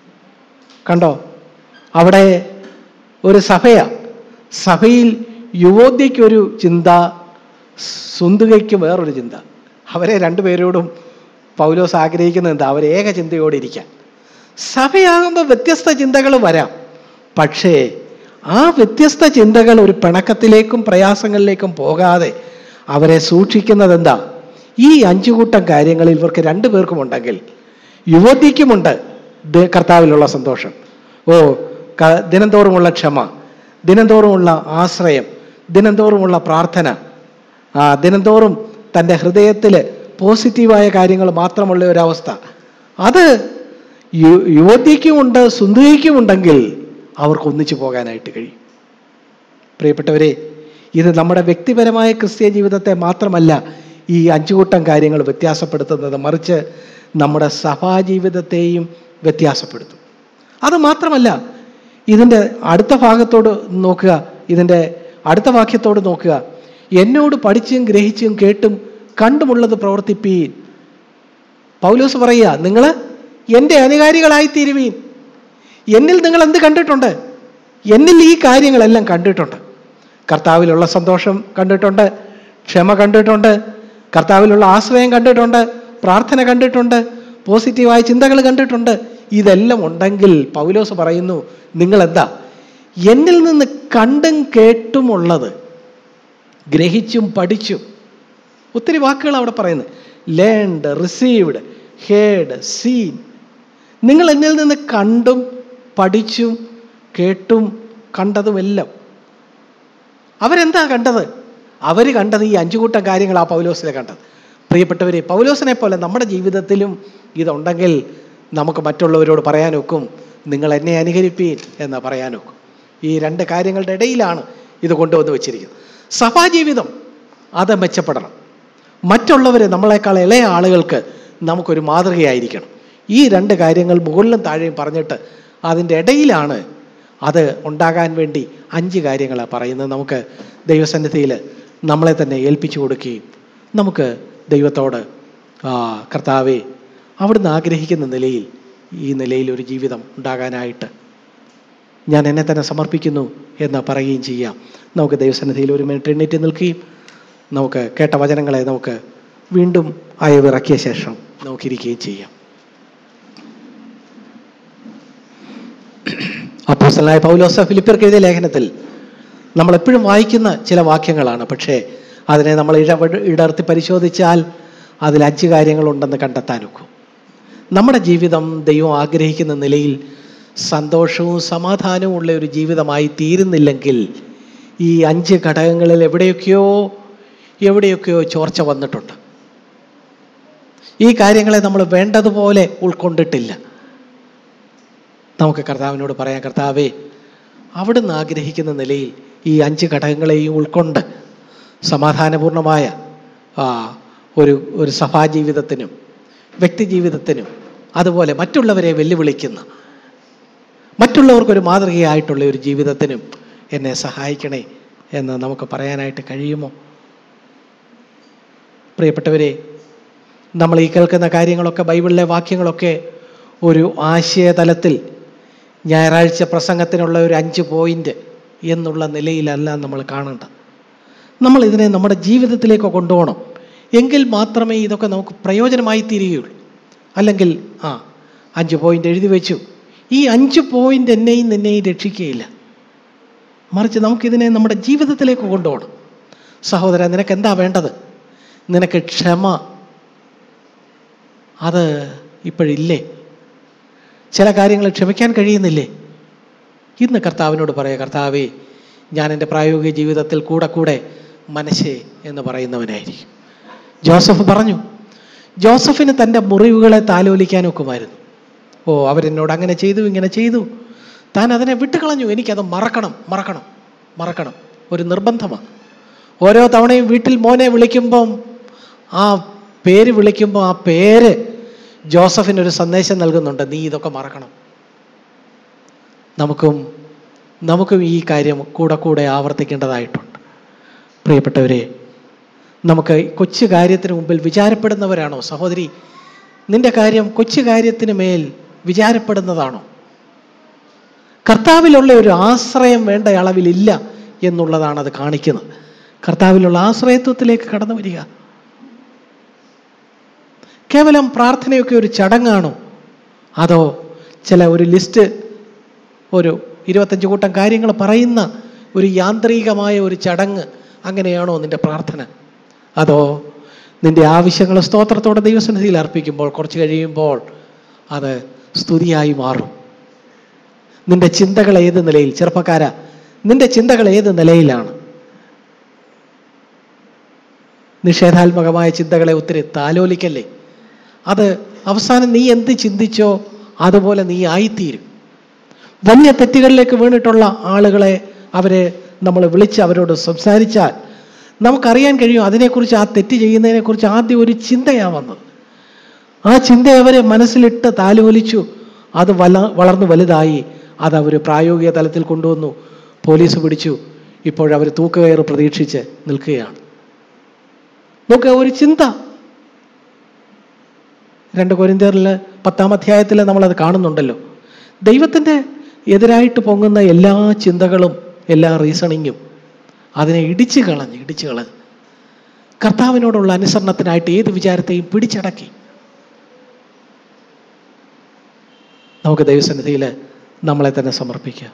കണ്ടോ അവിടെ ഒരു സഭയാ സഭയിൽ യുവോദ്യയ്ക്കൊരു ചിന്ത സുന്ദുകയ്ക്ക് വേറൊരു ചിന്ത അവരെ രണ്ടുപേരോടും പൗലോസ് ആഗ്രഹിക്കുന്നത് എന്താ അവർ ഏക ചിന്തയോടെ ഇരിക്കാൻ സഭയാകുമ്പോൾ വ്യത്യസ്ത ചിന്തകൾ വരാം പക്ഷേ ആ വ്യത്യസ്ത ചിന്തകൾ ഒരു പിണക്കത്തിലേക്കും പ്രയാസങ്ങളിലേക്കും പോകാതെ അവരെ സൂക്ഷിക്കുന്നത് എന്താ ഈ അഞ്ചു കൂട്ടം കാര്യങ്ങളിൽ ഇവർക്ക് രണ്ടു പേർക്കും ഉണ്ടെങ്കിൽ യുവതിക്കുമുണ്ട് ദ- കർത്താവിലുള്ള സന്തോഷം ഓ ക- ദിനംതോറുമുള്ള ക്ഷമ ദിനംതോറുമുള്ള ആശ്രയം ദിനംതോറുമുള്ള പ്രാർത്ഥന ആ ദിനംതോറും തൻ്റെ ഹൃദയത്തിൽ പോസിറ്റീവായ കാര്യങ്ങൾ മാത്രമുള്ള ഒരവസ്ഥ അത് യു- യുവതിക്കുമുണ്ട് സുന്ദരിക്കുമുണ്ടെങ്കിൽ അവർക്ക് ഒന്നിച്ചു പോകാനായിട്ട് കഴിയും പ്രിയപ്പെട്ടവരെ ഇത് നമ്മുടെ വ്യക്തിപരമായ ക്രിസ്തീയ ജീവിതത്തെ മാത്രമല്ല ഈ അഞ്ചുകൂട്ടം കാര്യങ്ങൾ വ്യത്യാസപ്പെടുത്തുന്നത് മറിച്ച് നമ്മുടെ സഭാജീവിതത്തെയും വ്യത്യാസപ്പെടുത്തും അത് മാത്രമല്ല ഇതിൻ്റെ അടുത്ത ഭാഗത്തോട് നോക്കുക ഇതിൻ്റെ അടുത്ത വാക്യത്തോട് നോക്കുക എന്നോട് പഠിച്ചും ഗ്രഹിച്ചും കേട്ടും കണ്ടുമുള്ളത് പ്രവർത്തിപ്പീൻ പൗലോസ് പറയുക നിങ്ങൾ എൻ്റെ അനുകാരികളായി തീരുവീൻ എന്നിൽ നിങ്ങൾ എന്ത് കണ്ടിട്ടുണ്ട് എന്നിൽ ഈ കാര്യങ്ങളെല്ലാം കണ്ടിട്ടുണ്ട് കർത്താവിലുള്ള സന്തോഷം കണ്ടിട്ടുണ്ട് ക്ഷമ കണ്ടിട്ടുണ്ട് കർത്താവിലുള്ള ആശ്രയം കണ്ടിട്ടുണ്ട് പ്രാർത്ഥന കണ്ടിട്ടുണ്ട് പോസിറ്റീവായ ചിന്തകൾ കണ്ടിട്ടുണ്ട് ഇതെല്ലാം ഉണ്ടെങ്കിൽ പൗലോസ് പറയുന്നു നിങ്ങൾ എന്താ എന്നിൽ നിന്ന് കണ്ടും കേട്ടുമുള്ളത് ഗ്രഹിച്ചും പഠിച്ചും ഒത്തിരി വാക്കുകൾ അവിടെ പറയുന്നത് ലേൺഡ് റിസീവ്ഡ് ഹേഡ് സീൻ നിങ്ങൾ എന്നിൽ നിന്ന് കണ്ടും പഠിച്ചും കേട്ടും കണ്ടതുമെല്ലാം അവരെന്താ കണ്ടത് അവർ കണ്ടത് ഈ അഞ്ചു കൂട്ടം കാര്യങ്ങൾ ആ പൗലോസിലെ കണ്ടത് പ്രിയപ്പെട്ടവരെ പൗലോസിനെ പോലെ നമ്മുടെ ജീവിതത്തിലും ഇതുണ്ടെങ്കിൽ നമുക്ക് മറ്റുള്ളവരോട് പറയാനൊക്കും നിങ്ങൾ എന്നെ അനുകരിപ്പീൻ എന്ന് പറയാനൊക്കും ഈ രണ്ട് കാര്യങ്ങളുടെ ഇടയിലാണ് ഇത് കൊണ്ടുവന്ന് വെച്ചിരിക്കുന്നത് സഭാജീവിതം അത് മെച്ചപ്പെടണം മറ്റുള്ളവർ നമ്മളെക്കാൾ ഇളയ ആളുകൾക്ക് നമുക്കൊരു മാതൃകയായിരിക്കണം ഈ രണ്ട് കാര്യങ്ങൾ മുകളിലും താഴെയും പറഞ്ഞിട്ട് അതിൻ്റെ ഇടയിലാണ് അത് ഉണ്ടാകാൻ വേണ്ടി അഞ്ച് കാര്യങ്ങളാണ് പറയുന്നത് നമുക്ക് ദൈവസന്നിധിയിൽ നമ്മളെ തന്നെ ഏൽപ്പിച്ചു കൊടുക്കുകയും നമുക്ക് ദൈവത്തോട് ആ, കർത്താവെ അവിടുന്ന് ആഗ്രഹിക്കുന്ന നിലയിൽ ഈ നിലയിൽ ഒരു ജീവിതം ഉണ്ടാകാനായിട്ട് ഞാൻ എന്നെ തന്നെ സമർപ്പിക്കുന്നു എന്ന് പറയുകയും ചെയ്യാം നമുക്ക് ദൈവസന്നിധിയിൽ ഒരു മിനിറ്റ് എണ്ണീറ്റ് നിൽക്കുകയും നമുക്ക് കേട്ട വചനങ്ങളെ നമുക്ക് വീണ്ടും അയവിറക്കിയ ശേഷം നമുക്കിരിക്കുകയും ചെയ്യാം അപ്പോസ്തലനായ പൗലോസ ഫിലിപ്പിയർക്ക് എഴുതിയ ലേഖനത്തിൽ നമ്മൾ എപ്പോഴും വായിക്കുന്ന ചില വാക്യങ്ങളാണ് പക്ഷേ അതിനെ നമ്മൾ ഇട ഇടർത്തി പരിശോധിച്ചാൽ അതിൽ അഞ്ച് കാര്യങ്ങളുണ്ടെന്ന് കണ്ടെത്താനൊക്കും നമ്മുടെ ജീവിതം ദൈവം ആഗ്രഹിക്കുന്ന നിലയിൽ സന്തോഷവും സമാധാനവും ഉള്ള ഒരു ജീവിതമായി തീരുന്നില്ലെങ്കിൽ ഈ അഞ്ച് ഘടകങ്ങളിൽ എവിടെയൊക്കെയോ എവിടെയൊക്കെയോ ചോർച്ച വന്നിട്ടുണ്ട് ഈ കാര്യങ്ങളെ നമ്മൾ വേണ്ടതുപോലെ ഉൾക്കൊണ്ടിട്ടില്ല നമുക്ക് കർത്താവിനോട് പറയാം കർത്താവേ അവിടുന്ന് ആഗ്രഹിക്കുന്ന നിലയിൽ ഈ അഞ്ച് ഘടകങ്ങളെയും ഉൾക്കൊണ്ട് സമാധാനപൂർണമായ ആ, ഒരു ഒരു സഭാജീവിതത്തിനും വ്യക്തി ജീവിതത്തിനും അതുപോലെ മറ്റുള്ളവരെ വെല്ലുവിളിക്കുന്ന മറ്റുള്ളവർക്കൊരു മാതൃകയായിട്ടുള്ള ഒരു ജീവിതത്തിനും എന്നെ സഹായിക്കണേ എന്ന് നമുക്ക് പറയാനായിട്ട് കഴിയുമോ പ്രിയപ്പെട്ടവരെ നമ്മൾ ഈ കേൾക്കുന്ന കാര്യങ്ങളൊക്കെ ബൈബിളിലെ വാക്യങ്ങളൊക്കെ ഒരു ആശയതലത്തിൽ ഞായറാഴ്ച പ്രസംഗത്തിനുള്ള ഒരു അഞ്ച് പോയിന്റ് എന്നുള്ള നിലയിലല്ല നമ്മൾ കാണേണ്ടത് നമ്മൾ ഇതിനെ നമ്മുടെ ജീവിതത്തിലേക്ക് കൊണ്ടുപോകണം എങ്കിൽ മാത്രമേ ഇതൊക്കെ നമുക്ക് പ്രയോജനമായി തീരുകയുള്ളൂ അല്ലെങ്കിൽ ആ അഞ്ച് പോയിന്റ് എഴുതി വെച്ചു ഈ അഞ്ച് പോയിന്റ് എന്നെയും നിന്നെയും രക്ഷിക്കുകയില്ല മറിച്ച് നമുക്കിതിനെ നമ്മുടെ ജീവിതത്തിലേക്ക് കൊണ്ടുപോകണം സഹോദര നിനക്ക് എന്താ വേണ്ടത് നിനക്ക് ക്ഷമ അത് ഇപ്പോഴില്ലേ ചില കാര്യങ്ങൾ ക്ഷമിക്കാൻ കഴിയുന്നില്ലേ ഇന്ന് കർത്താവിനോട് പറയാം കർത്താവേ ഞാൻ എൻ്റെ പ്രായോഗിക ജീവിതത്തിൽ കൂടെ കൂടെ മനസ്സേ എന്ന് പറയുന്നവനായിരിക്കും ജോസഫ് പറഞ്ഞു ജോസഫിന് തൻ്റെ മുറിവുകളെ താലോലിക്കാൻ ഒക്കുമായിരുന്നു ഓ അവരെന്നോട് അങ്ങനെ ചെയ്തു ഇങ്ങനെ ചെയ്തു താൻ അതിനെ വിട്ടുകളഞ്ഞു എനിക്കത് മറക്കണം മറക്കണം മറക്കണം ഒരു നിർബന്ധമാണ് ഓരോ തവണയും വീട്ടിൽ മോനെ വിളിക്കുമ്പം ആ പേര് വിളിക്കുമ്പോൾ ആ പേര് ജോസഫിനൊരു സന്ദേശം നൽകുന്നുണ്ട് നീ ഇതൊക്കെ മറക്കണം നമുക്കും നമുക്കും ഈ കാര്യം കൂടെ കൂടെ ആവർത്തിക്കേണ്ടതായിട്ടുണ്ട് പ്രിയപ്പെട്ടവരെ നമുക്ക് കൊച്ചു കാര്യത്തിന് മുമ്പിൽ വിചാരപ്പെടുന്നവരാണോ സഹോദരി നിന്റെ കാര്യം കൊച്ചു കാര്യത്തിന് മേൽ വിചാരപ്പെടുന്നതാണോ കർത്താവിലുള്ള ഒരു ആശ്രയം വേണ്ട അളവിലില്ല എന്നുള്ളതാണ് അത് കാണിക്കുന്നത് കർത്താവിലുള്ള ആശ്രയത്വത്തിലേക്ക് കടന്നു വരിക കേവലം പ്രാർത്ഥനയൊക്കെ ഒരു ചടങ്ങാണോ അതോ ചില ഒരു ലിസ്റ്റ് ഒരു ഇരുപത്തഞ്ച് കൂട്ടം കാര്യങ്ങൾ പറയുന്ന ഒരു യാന്ത്രികമായ ഒരു ചടങ്ങ് അങ്ങനെയാണോ നിന്റെ പ്രാർത്ഥന അതോ നിന്റെ ആവശ്യങ്ങൾ സ്തോത്രത്തോടെ ദൈവസന്നിധിയിൽ അർപ്പിക്കുമ്പോൾ കുറച്ച് കഴിയുമ്പോൾ അത് സ്തുതിയായി മാറും നിന്റെ ചിന്തകൾ ഏത് നിലയിൽ ചെറുപ്പക്കാര നിന്റെ ചിന്തകൾ ഏത് നിലയിലാണ് നിഷേധാത്മകമായ ചിന്തകളെ ഒത്തിരി താലോലിക്കല്ലേ അത് അവസാനം നീ എന്ത് ചിന്തിച്ചോ അതുപോലെ നീ ആയിത്തീരും വലിയ തെറ്റുകളിലേക്ക് വീണിട്ടുള്ള ആളുകളെ അവരെ നമ്മൾ വിളിച്ച് അവരോട് സംസാരിച്ചാൽ നമുക്കറിയാൻ കഴിയും അതിനെക്കുറിച്ച് ആ തെറ്റ് ചെയ്യുന്നതിനെക്കുറിച്ച് ആദ്യം ഒരു ചിന്തയാണ് വന്നത് ആ ചിന്ത അവരെ മനസ്സിലിട്ട് താലോലിച്ചു അത് വല വളർന്നു വലുതായി അത് അവർ പ്രായോഗിക തലത്തിൽ കൊണ്ടുവന്നു പോലീസ് പിടിച്ചു ഇപ്പോഴവർ തൂക്കുകയറ് പ്രതീക്ഷിച്ച് നിൽക്കുകയാണ് നോക്കുക ഒരു ചിന്ത രണ്ട് കൊരിന്ത്യറിൽ പത്താം അധ്യായത്തിൽ നമ്മളത് കാണുന്നുണ്ടല്ലോ ദൈവത്തിൻ്റെ എതിരായിട്ട് പൊങ്ങുന്ന എല്ലാ ചിന്തകളും എല്ലാ റീസണിങ്ങും അതിനെ ഇടിച്ചു കളഞ്ഞ് ഇടിച്ചു കളഞ്ഞ് കർത്താവിനോടുള്ള അനുസരണത്തിനായിട്ട് ഏത് വിചാരത്തെയും പിടിച്ചടക്കി നമുക്ക് ദൈവസന്നിധിയിൽ നമ്മളെ തന്നെ സമർപ്പിക്കാം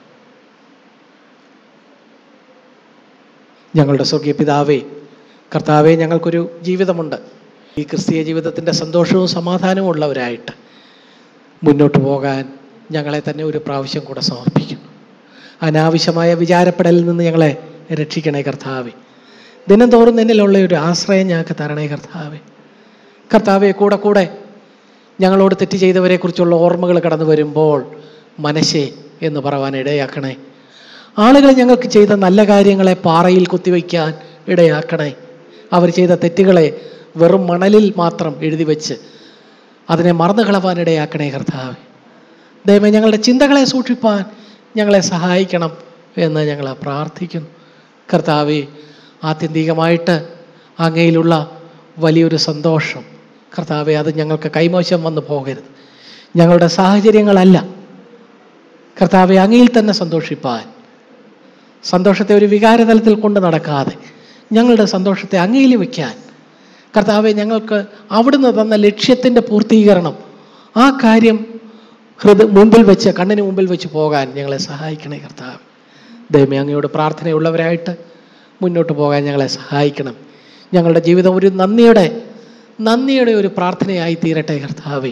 ഞങ്ങളുടെ സ്വർഗീയ പിതാവേ കർത്താവെ ഞങ്ങൾക്കൊരു ജീവിതമുണ്ട് ഈ ക്രിസ്തീയ ജീവിതത്തിൻ്റെ സന്തോഷവും സമാധാനവും ഉള്ളവരായിട്ട് മുന്നോട്ട് പോകാൻ ഞങ്ങളെ തന്നെ ഒരു പ്രാവശ്യം കൂടെ സമർപ്പിക്കുന്നു അനാവശ്യമായ വിചാരപ്പെടലിൽ നിന്ന് ഞങ്ങളെ രക്ഷിക്കണേ കർത്താവെ ദിനം തോറും നിന്നിലുള്ള ഒരു ആശ്രയം ഞങ്ങൾക്ക് തരണേ കർത്താവെ കർത്താവെ കൂടെ കൂടെ ഞങ്ങളോട് തെറ്റ് ചെയ്തവരെക്കുറിച്ചുള്ള ഓർമ്മകൾ കടന്നു വരുമ്പോൾ മനസ്സേ എന്ന് പറവാൻ ഇടയാക്കണേ ആളുകൾ ഞങ്ങൾക്ക് ചെയ്ത നല്ല കാര്യങ്ങളെ പാറയിൽ കുത്തിവയ്ക്കാൻ ഇടയാക്കണേ അവർ ചെയ്ത തെറ്റുകളെ വെറും മണലിൽ മാത്രം എഴുതി വെച്ച് അതിനെ മറന്നു കളവാൻ ഇടയാക്കണേ കർത്താവെ ദൈവമേ ഞങ്ങളുടെ ചിന്തകളെ സൂക്ഷിപ്പാൻ ഞങ്ങളെ സഹായിക്കണം എന്ന് ഞങ്ങൾ പ്രാർത്ഥിക്കുന്നു കർത്താവെ ആത്യന്തികമായിട്ട് അങ്ങയിലുള്ള വലിയൊരു സന്തോഷം കർത്താവെ അത് ഞങ്ങൾക്ക് കൈമോശം വന്നു പോകരുത് ഞങ്ങളുടെ സാഹചര്യങ്ങളല്ല കർത്താവെ അങ്ങയിൽ തന്നെ സന്തോഷിപ്പാൻ സന്തോഷത്തെ ഒരു വികാരതലത്തിൽ കൊണ്ട് നടക്കാതെ ഞങ്ങളുടെ സന്തോഷത്തെ അങ്ങയിൽ വയ്ക്കാൻ കർത്താവെ ഞങ്ങൾക്ക് അവിടുന്ന് തന്ന ലക്ഷ്യത്തിൻ്റെ പൂർത്തീകരണം ആ കാര്യം ഹൃദയ മുമ്പിൽ വെച്ച് കണ്ണിന് മുമ്പിൽ വെച്ച് പോകാൻ ഞങ്ങളെ സഹായിക്കണേ കർത്താവ് ദൈവമേ അങ്ങയോട് പ്രാർത്ഥനയുള്ളവരായിട്ട് മുന്നോട്ട് പോകാൻ ഞങ്ങളെ സഹായിക്കണം ഞങ്ങളുടെ ജീവിതം ഒരു നന്ദിയുടെ നന്ദിയുടെ ഒരു പ്രാർത്ഥനയായി തീരട്ടെ കർത്താവേ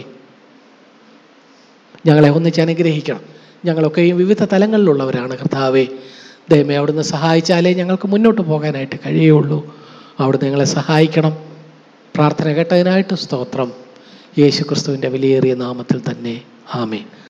ഞങ്ങളെ ഒന്നിച്ച് അനുഗ്രഹിക്കണം ഞങ്ങളൊക്കെയും വിവിധ തലങ്ങളിലുള്ളവരാണ് കർത്താവേ ദൈവമേ അവിടുന്ന് സഹായിച്ചാലേ ഞങ്ങൾക്ക് മുന്നോട്ട് പോകാനായിട്ട് കഴിയുള്ളൂ അവിടുന്ന് ഞങ്ങളെ സഹായിക്കണം പ്രാർത്ഥന കേട്ടതിനായിട്ട് സ്തോത്രം യേശു ക്രിസ്തുവിൻ്റെ വിലയേറിയ നാമത്തിൽ തന്നെ ആമേ